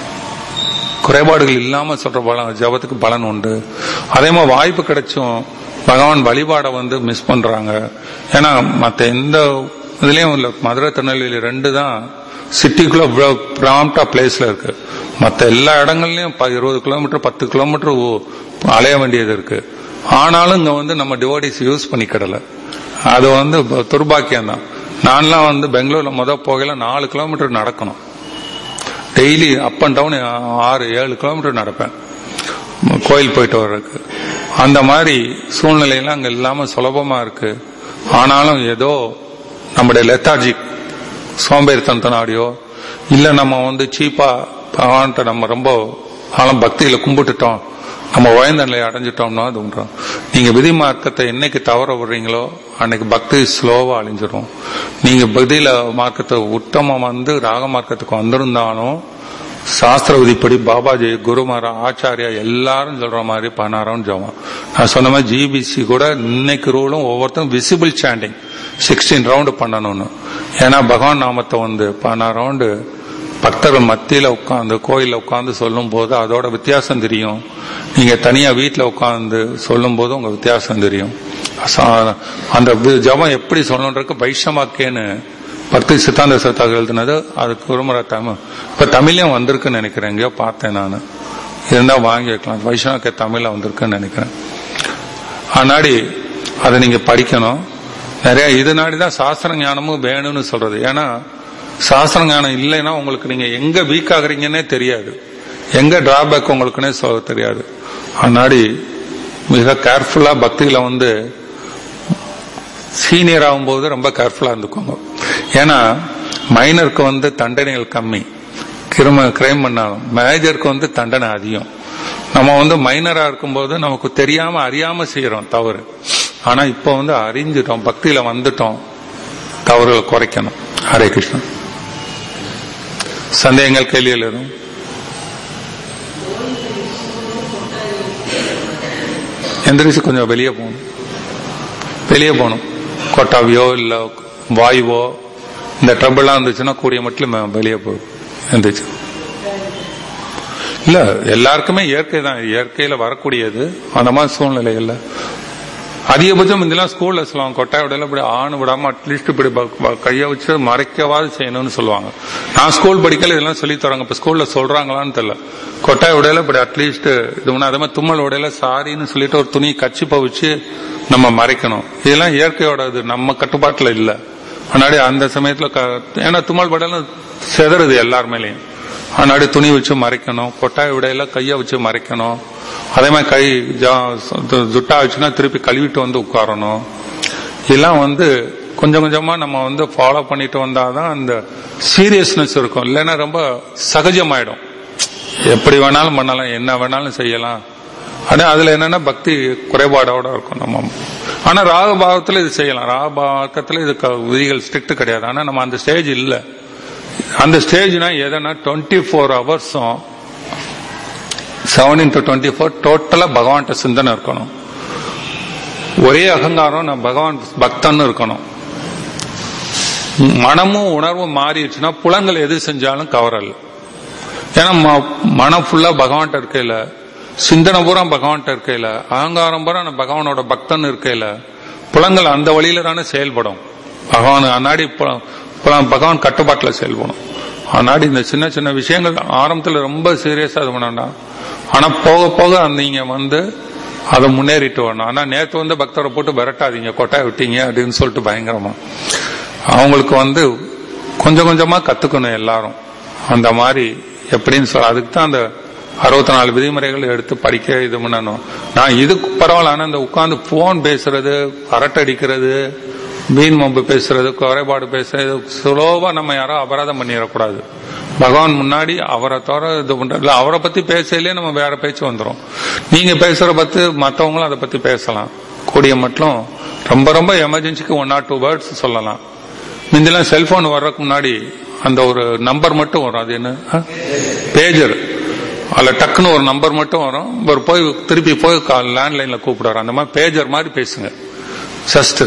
குறைபாடுகள் இல்லாம சொல்ற பலன் ஜபத்துக்கு பலன் உண்டு அதே மாதிரி வாய்ப்பு கிடைச்சும் பகவான் வழிபாடை வந்து மிஸ் பண்றாங்க ஏன்னா மத்த எந்த இதுலயும் இல்ல மதுரை திருநெல்வேலி ரெண்டு தான் சிட்டிக்குள்ள ப்ராம்டா பிளேஸ்ல இருக்கு மத்த எல்லா இடங்கள்லயும் இருபது கிலோமீட்டர் பத்து கிலோமீட்டர் அலைய வேண்டியது இருக்கு ஆனாலும் இங்க வந்து நம்ம டிவோடிஸ் யூஸ் பண்ணிக்கிடல அது வந்து துர்பாக்கியம் தான் நான்லாம் வந்து பெங்களூர்ல முத போகையில நாலு கிலோமீட்டர் நடக்கணும் டெய்லி அப் அண்ட் டவுன் ஆறு ஏழு கிலோமீட்டர் நடப்பேன் கோயில் போயிட்டு வர்றதுக்கு அந்த மாதிரி சூழ்நிலையெல்லாம் அங்க இல்லாம சுலபமா இருக்கு ஆனாலும் ஏதோ நம்முடைய லெத்தாஜிக் சோம்பேறித்தனத்தினாடியோ இல்ல நம்ம வந்து சீப்பா பகவான்கிட்ட நம்ம ரொம்ப காலம் பக்தியில கும்பிட்டுட்டோம் நம்ம உயர்ந்த நிலையை அடைஞ்சிட்டோம்னா அது உண்டுறோம் நீங்க விதி மார்க்கத்தை என்னைக்கு தவற விடுறீங்களோ அன்னைக்கு பக்தி ஸ்லோவா அழிஞ்சிடும் நீங்க பதில மார்க்கத்தை உத்தம வந்து ராக மார்க்கத்துக்கு வந்திருந்தாலும் சாஸ்திர விதிப்படி பாபாஜி குருமாரா ஆச்சாரியா எல்லாரும் சொல்ற மாதிரி பதினாறாம் ஜபம் நான் சொன்ன மாதிரி ஜிபிசி கூட இன்னைக்கு ரூலும் ஒவ்வொருத்தரும் விசிபிள் சாண்டிங் சிக்ஸ்டீன் ரவுண்டு பண்ணணும்னு ஏன்னா பகவான் நாமத்தை வந்து பதினாறு ரவுண்டு பக்தர்கள் மத்தியில உட்காந்து கோயில உட்காந்து சொல்லும் போது அதோட வித்தியாசம் தெரியும் நீங்க தனியா வீட்டுல உட்காந்து சொல்லும் போது உங்க வித்தியாசம் தெரியும் அந்த ஜபம் எப்படி சொல்லணுன்றதுக்கு வைஷமாக்கேன்னு பக்தி சித்தாந்த சத்தாக எழுதுனது அது குருமுறை தமிழ் இப்ப தமிழ்லயும் வந்திருக்குன்னு நினைக்கிறேன் எங்கேயோ பார்த்தேன் நான் இருந்தா வாங்கி வைக்கலாம் வைஷ்ணவக்கே தமிழ்ல வந்திருக்குன்னு நினைக்கிறேன் ஆனாடி அதை நீங்க படிக்கணும் நிறைய இது நாடிதான் சாஸ்திர ஞானமும் வேணும்னு சொல்றது ஏன்னா சாஸ்திர ஞானம் இல்லைன்னா உங்களுக்கு நீங்க எங்க வீக் ஆகுறீங்கன்னே தெரியாது எங்க டிராபேக் உங்களுக்குன்னே சொல்ல தெரியாது அதனாடி மிக கேர்ஃபுல்லா பக்தியில வந்து சீனியர் ஆகும்போது ரொம்ப கேர்ஃபுல்லா இருந்துக்கோங்க ஏன்னா மைனருக்கு வந்து தண்டனைகள் கம்மி கிரிம கிரைம் பண்ணாலும் மேஜருக்கு வந்து தண்டனை அதிகம் நம்ம வந்து மைனரா இருக்கும்போது நமக்கு தெரியாம அறியாம செய்யறோம் தவறு ஆனா இப்போ வந்து அறிஞ்சிட்டோம் பக்தியில வந்துட்டோம் தவறுகளை குறைக்கணும் ஹரே கிருஷ்ணன் சந்தேகங்கள் கேள்விகள் எதுவும் எந்திரிச்சு கொஞ்சம் வெளியே போகணும் வெளியே போகணும் கொட்டாவியோ இல்ல வாயுவோ இந்த ட்ரபிள்லாம் இருந்துச்சுன்னா கூடிய மட்டும் வெளியே போகும் எந்திரிச்சு இல்ல எல்லாருக்குமே இயற்கை தான் இயற்கையில வரக்கூடியது அந்த மாதிரி சூழ்நிலைகள்ல அதிகபட்சம் இதெல்லாம் ஸ்கூல்ல சொல்லுவாங்க கொட்டாய் விடல இப்படி ஆணு விடாம அட்லீஸ்ட் இப்படி ப- ப- கைய வச்சு மறைக்கவாது செய்யணும்னு சொல்லுவாங்க நான் ஸ்கூல் படிக்கல இதெல்லாம் சொல்லி தராங்க இப்ப ஸ்கூல்ல சொல்றாங்களான்னு தெரியல கொட்டாய் விடையில இப்படி அட்லீஸ்ட் இது ஒண்ணு அதே மாதிரி தும்மல் விடையில சாரின்னு சொல்லிட்டு ஒரு துணி கச்சி வச்சு நம்ம மறைக்கணும் இதெல்லாம் இயற்கையோட இது நம்ம கட்டுப்பாட்டுல இல்ல முன்னாடி அந்த சமயத்துல க- ஏன்னா தும்மல் படையில செதறுது எல்லார் மேலயும் முன்னாடி துணி வச்சு மறைக்கணும் கொட்டாய் விடையில கைய வச்சு மறைக்கணும் அதே மாதிரி கை ஜா- சு- ஜுட்டா வச்சுன்னா திருப்பி கழுவிட்டு வந்து உட்காரணும் இதெல்லாம் வந்து கொஞ்சம் கொஞ்சமா நம்ம வந்து ஃபாலோ பண்ணிட்டு வந்தாதான் அந்த சீரியஸ்னஸ் இருக்கும் இல்லைன்னா ரொம்ப சகஜமாயிடும் எப்படி வேணாலும் பண்ணலாம் என்ன வேணாலும் செய்யலாம் ஆனா அதுல என்னன்னா பக்தி குறைபாடோட இருக்கும் நம்ம ஆனா ராகபாவத்துல இது செய்யலாம் ராகபாவத்துல இது க- விதிகள் ஸ்ட்ரிக்ட் கிடையாது ஆனா நம்ம அந்த ஸ்டேஜ் இல்ல அந்த ஸ்டேஜ்னா எதனா டுவெண்ட்டி ஃபோர் ஹவர்ஸும் seven into twenty four totally பகவான்கிட்ட சிந்தனை இருக்கணும் ஒரே அகங்காரம் நான் பகவான் பக்தன்னு இருக்கணும் மனமும் உணர்வும் மாறிடுச்சுன்னா புலங்கள் எது செஞ்சாலும் கவரல் ஏன்னா ம- மனம் ஃபுல்லா பகவான்கிட்ட இருக்கையில சிந்தனை பூரா பகவான்கிட்ட இருக்கையில அகங்காரம் பூரா நான் பகவானோட பக்தன் இருக்கையில புலங்கள் அந்த வழியில தானே செயல்படும் பகவான் அன்னாடி புல- புல- பகவான் கட்டுப்பாட்டுல செயல்படும் அன்னாடி இந்த சின்ன சின்ன விஷயங்கள் ஆரம்பத்துல ரொம்ப சீரியஸா இது பண்ணாண்டாம் ஆனா போக போக அந்த நீங்க வந்து அதை முன்னேறிட்டு வரணும் ஆனா நேத்து வந்து பக்தரை போட்டு விரட்டாதீங்க கொட்டாய் விட்டீங்க அப்படின்னு சொல்லிட்டு பயங்கரமா அவங்களுக்கு வந்து கொஞ்சம் கொஞ்சமா கத்துக்கணும் எல்லாரும் அந்த மாதிரி எப்படின்னு சொல்ல அதுக்கு தான் அந்த அறுபத்தி நாலு விதிமுறைகள் எடுத்து படிக்க இது பண்ணணும் நான் இதுக்கு பரவாயில்ல ஆனா இந்த உட்கார்ந்து போன் பேசுறது அரட்டடிக்கிறது மீன் மம்பு பேசுறது குறைபாடு பேசுறது சுலோவா நம்ம யாரும் அபராதம் பண்ணிடக்கூடாது பகவான் முன்னாடி அவரை தவிர இது பண்றது அவரை பத்தி பேசலே நம்ம வேற பேச்சு வந்துரும் நீங்க பேசுற பத்தி மத்தவங்களும் அதை பத்தி பேசலாம் கூடிய மட்டும் ரொம்ப ரொம்ப எமர்ஜென்சிக்கு ஒன் ஆர் டூ வேர்ட்ஸ் சொல்லலாம் முந்தெல்லாம் செல்போன் வர்றதுக்கு முன்னாடி அந்த ஒரு நம்பர் மட்டும் வரும் அது என்ன பேஜர் அதுல டக்குன்னு ஒரு நம்பர் மட்டும் வரும் ஒரு போய் திருப்பி போய் லேண்ட்லைன்ல கூப்பிடுவார் அந்த மாதிரி பேஜர் மாதிரி பேசுங்க ஜஸ்ட்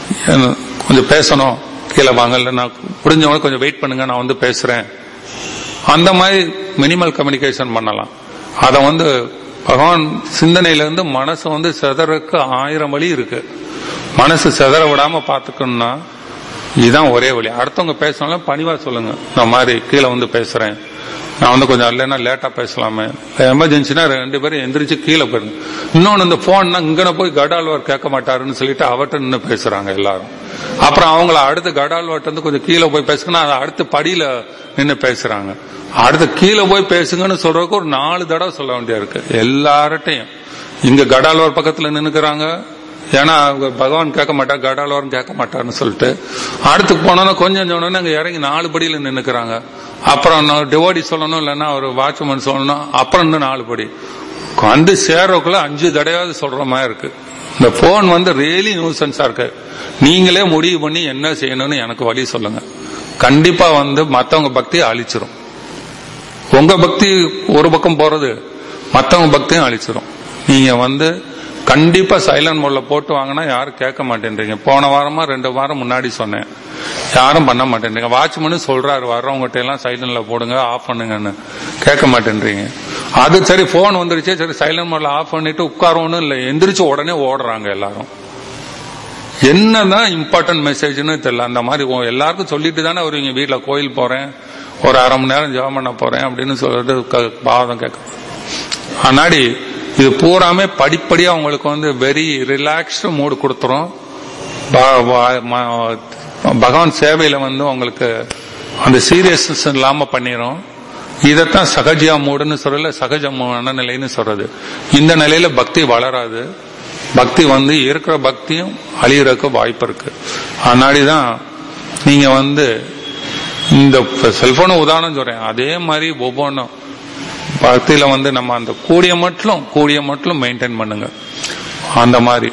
கொஞ்சம் பேசணும் கீழே வாங்க இல்ல நான் முடிஞ்சவங்க கொஞ்சம் வெயிட் பண்ணுங்க நான் வந்து பேசுறேன் அந்த மாதிரி மினிமல் கம்யூனிகேஷன் பண்ணலாம் அதை வந்து பகவான் சிந்தனையில இருந்து மனசு வந்து செதறக்கு ஆயிரம் வழி இருக்கு மனசு செதற விடாம பாத்துக்கணும்னா இதுதான் ஒரே வழி அடுத்தவங்க பேசணும் பணிவா சொல்லுங்க நான் மாதிரி கீழே வந்து பேசுறேன் நான் வந்து கொஞ்சம் இல்லைன்னா லேட்டா பேசலாமே எமர்ஜென்சினா ரெண்டு பேரும் எந்திரிச்சு கீழே போயிருங்க இன்னொன்னு இந்த போன்னா இங்கன போய் கடால்வார் கேட்க மாட்டாருன்னு சொல்லிட்டு அவர்கிட்ட நின்று பேசுறாங்க எல்லாரும் அப்புறம் அவங்கள அடுத்து கடால்வார்ட்ட வந்து கொஞ்சம் கீழே போய் பேசுங்கன்னா அதை அடுத்து படியில நின்று பேசுறாங்க அடுத்து கீழே போய் பேசுங்கன்னு சொல்றதுக்கு ஒரு நாலு தடவை சொல்ல வேண்டியா இருக்கு எல்லார்ட்டையும் இங்க கடால்வார் பக்கத்துல நின்னுக்கிறாங்க ஏன்னா அவங்க பகவான் கேட்க மாட்டா கடாலோரம் கேட்க மாட்டார்னு சொல்லிட்டு அடுத்து போனோன்னா கொஞ்சம் சொன்னோன்னா அங்க இறங்கி நாலு படியில நின்னுக்கிறாங்க அப்புறம் டிவோடி சொல்லணும் இல்லைன்னா ஒரு வாட்ச்மேன் சொல்லணும் அப்புறம் இன்னும் நாலு படி வந்து சேர்றதுக்குள்ள அஞ்சு தடையாவது சொல்ற மாதிரி இருக்கு இந்த போன் வந்து ரியலி நியூசன்ஸா இருக்கு நீங்களே முடிவு பண்ணி என்ன செய்யணும்னு எனக்கு வழி சொல்லுங்க கண்டிப்பா வந்து மத்தவங்க பக்தியை அழிச்சிரும் உங்க பக்தி ஒரு பக்கம் போறது மத்தவங்க பக்தியும் அழிச்சிரும் நீங்க வந்து கண்டிப்பா சைலண்ட் மோட்ல போட்டு வாங்கினா யாரும் கேட்க மாட்டேன்றீங்க போன வாரமா ரெண்டு வாரம் முன்னாடி சொன்னேன் யாரும் பண்ண மாட்டேன்றீங்க வாட்ச்மேனு சொல்றாரு வர்றவங்ககிட்ட எல்லாம் சைலண்ட்ல போடுங்க ஆஃப் பண்ணுங்கன்னு கேட்க மாட்டேன்றீங்க அது சரி போன் வந்துருச்சு சரி சைலண்ட் மோட்ல ஆஃப் பண்ணிட்டு உட்காரணும் இல்ல எந்திரிச்சு உடனே ஓடுறாங்க எல்லாரும் என்னதான் இம்பார்ட்டன்ட் மெசேஜ்னு தெரியல அந்த மாதிரி உ- எல்லாருக்கும் சொல்லிட்டு தானே வருவீங்க வீட்டுல கோயில் போறேன் ஒரு அரை மணி நேரம் ஜெபம் பண்ண போறேன் அப்படின்னு சொல்லிட்டு க- பாவம் கேட்க ஆனாடி இது பூராமே படிப்படியா உங்களுக்கு வந்து வெரி ரிலாக்ஸ்டு மூடு கொடுத்துரும் ப- வ- ம- பகவான் சேவையில வந்து உங்களுக்கு அந்த சீரியஸ்னஸ் இல்லாம பண்ணிரும் இதைத்தான் சகஜியா மூடுன்னு சொல்லல சகஜ மனநிலைன்னு சொல்றது இந்த நிலையில பக்தி வளராது பக்தி வந்து இருக்கிற பக்தியும் அழியறதுக்கு வாய்ப்பு இருக்கு அதனாடிதான் நீங்க வந்து இந்த செல்போன் உதாரணம் சொல்றேன் அதே மாதிரி ஒவ்வொன்றும் பக்தியில வந்து நம்ம அந்த கூடிய மட்டும் கூடிய மட்டும் மெயின்டைன் பண்ணுங்க அந்த மாதிரி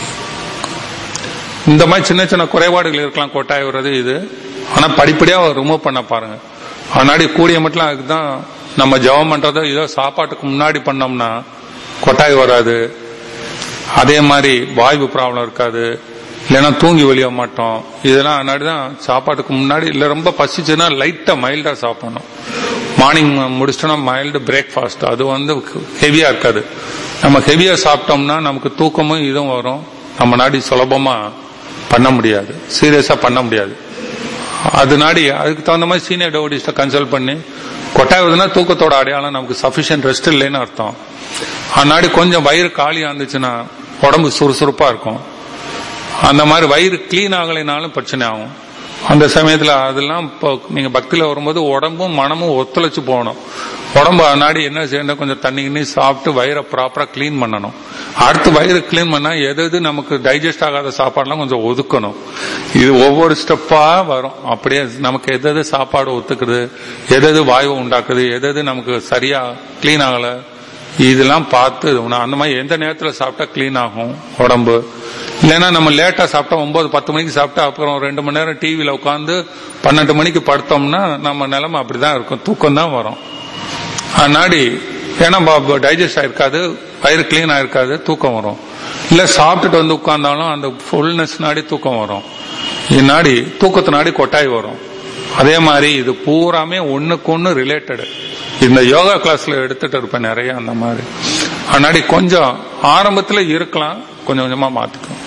இந்த மாதிரி சின்ன சின்ன குறைபாடுகள் இருக்கலாம் கொட்டாய் வர்றது இது ஆனா படிப்படியா ரிமூவ் பண்ண பாருங்க அதனாடி கூடிய மட்டும் அதுக்கு தான் நம்ம ஜெபம் பண்றதோ ஏதோ சாப்பாட்டுக்கு முன்னாடி பண்ணோம்னா கொட்டாய் வராது அதே மாதிரி வாய்வு ப்ராப்ளம் இருக்காது இல்லைன்னா தூங்கி வெளிய மாட்டோம் இதெல்லாம் அதனாடி தான் சாப்பாட்டுக்கு முன்னாடி இல்லை ரொம்ப பசிச்சுன்னா லைட்டா மைல்டா சாப்பிடணும் மார்னிங் முடிச்சிட்டோம்னா மைல்டு பிரேக்ஃபாஸ்ட் அது வந்து ஹெவியா இருக்காது நம்ம ஹெவியா சாப்பிட்டோம்னா நமக்கு தூக்கமும் இதுவும் வரும் நம்ம நாடி சுலபமா பண்ண முடியாது சீரியஸா பண்ண முடியாது அதனாடி அதுக்கு தகுந்த மாதிரி சீனியர் டெவடிஸ்ட கன்சல்ட் பண்ணி கொட்டாய் வருதுன்னா தூக்கத்தோட அடையாளம் நமக்கு சஃபிஷியன்ட் ரெஸ்ட் இல்லைன்னு அர்த்தம் அதனாடி கொஞ்சம் வயிறு காலியா இருந்துச்சுன்னா உடம்பு சுறுசுறுப்பா இருக்கும் அந்த மாதிரி வயிறு கிளீன் ஆகலைனாலும் பிரச்சனை ஆகும் அந்த சமயத்துல அதெல்லாம் இப்போ நீங்க பக்தியில வரும்போது உடம்பும் மனமும் ஒத்துழைச்சு போகணும் உடம்பு அதனாடி என்ன செய்யணும் கொஞ்சம் தண்ணி கிண்ணி சாப்பிட்டு வயிறை ப்ராப்பரா கிளீன் பண்ணணும் அடுத்து வயிறு கிளீன் பண்ணா எது எது நமக்கு டைஜஸ்ட் ஆகாத சாப்பாடுலாம் கொஞ்சம் ஒதுக்கணும் இது ஒவ்வொரு ஸ்டெப்பா வரும் அப்படியே நமக்கு எது எது சாப்பாடு ஒத்துக்குது எது எது வாயு உண்டாக்குது எது எது நமக்கு சரியா கிளீன் ஆகல இதெல்லாம் பார்த்து உண- அந்த மாதிரி எந்த நேரத்துல சாப்பிட்டா கிளீன் ஆகும் உடம்பு இல்லைன்னா நம்ம லேட்டா சாப்பிட்டா ஒன்பது பத்து மணிக்கு சாப்பிட்டா அப்புறம் ரெண்டு மணி நேரம் டிவியில உட்காந்து பன்னெண்டு மணிக்கு படுத்தோம்னா நம்ம நிலைமை அப்படிதான் இருக்கும் தூக்கம் தான் வரும் நாடி ஏன்னா டைஜஸ்ட் ஆயிருக்காது வயிறு கிளீன் ஆயிருக்காது தூக்கம் வரும் இல்ல சாப்பிட்டுட்டு வந்து உட்கார்ந்தாலும் அந்த ஃபுல்னஸ் நாடி தூக்கம் வரும் இது நாடி தூக்கத்து நாடி கொட்டாய் வரும் அதே மாதிரி இது பூராமே ஒண்ணுக்கு ஒண்ணு ரிலேட்டடு இந்த யோகா கிளாஸ்ல எடுத்துட்டு இருப்பேன் நிறைய அந்த மாதிரி அதனாடி கொஞ்சம் ஆரம்பத்துல இருக்கலாம் கொஞ்சம் கொஞ்சமா மாத்திக்கும்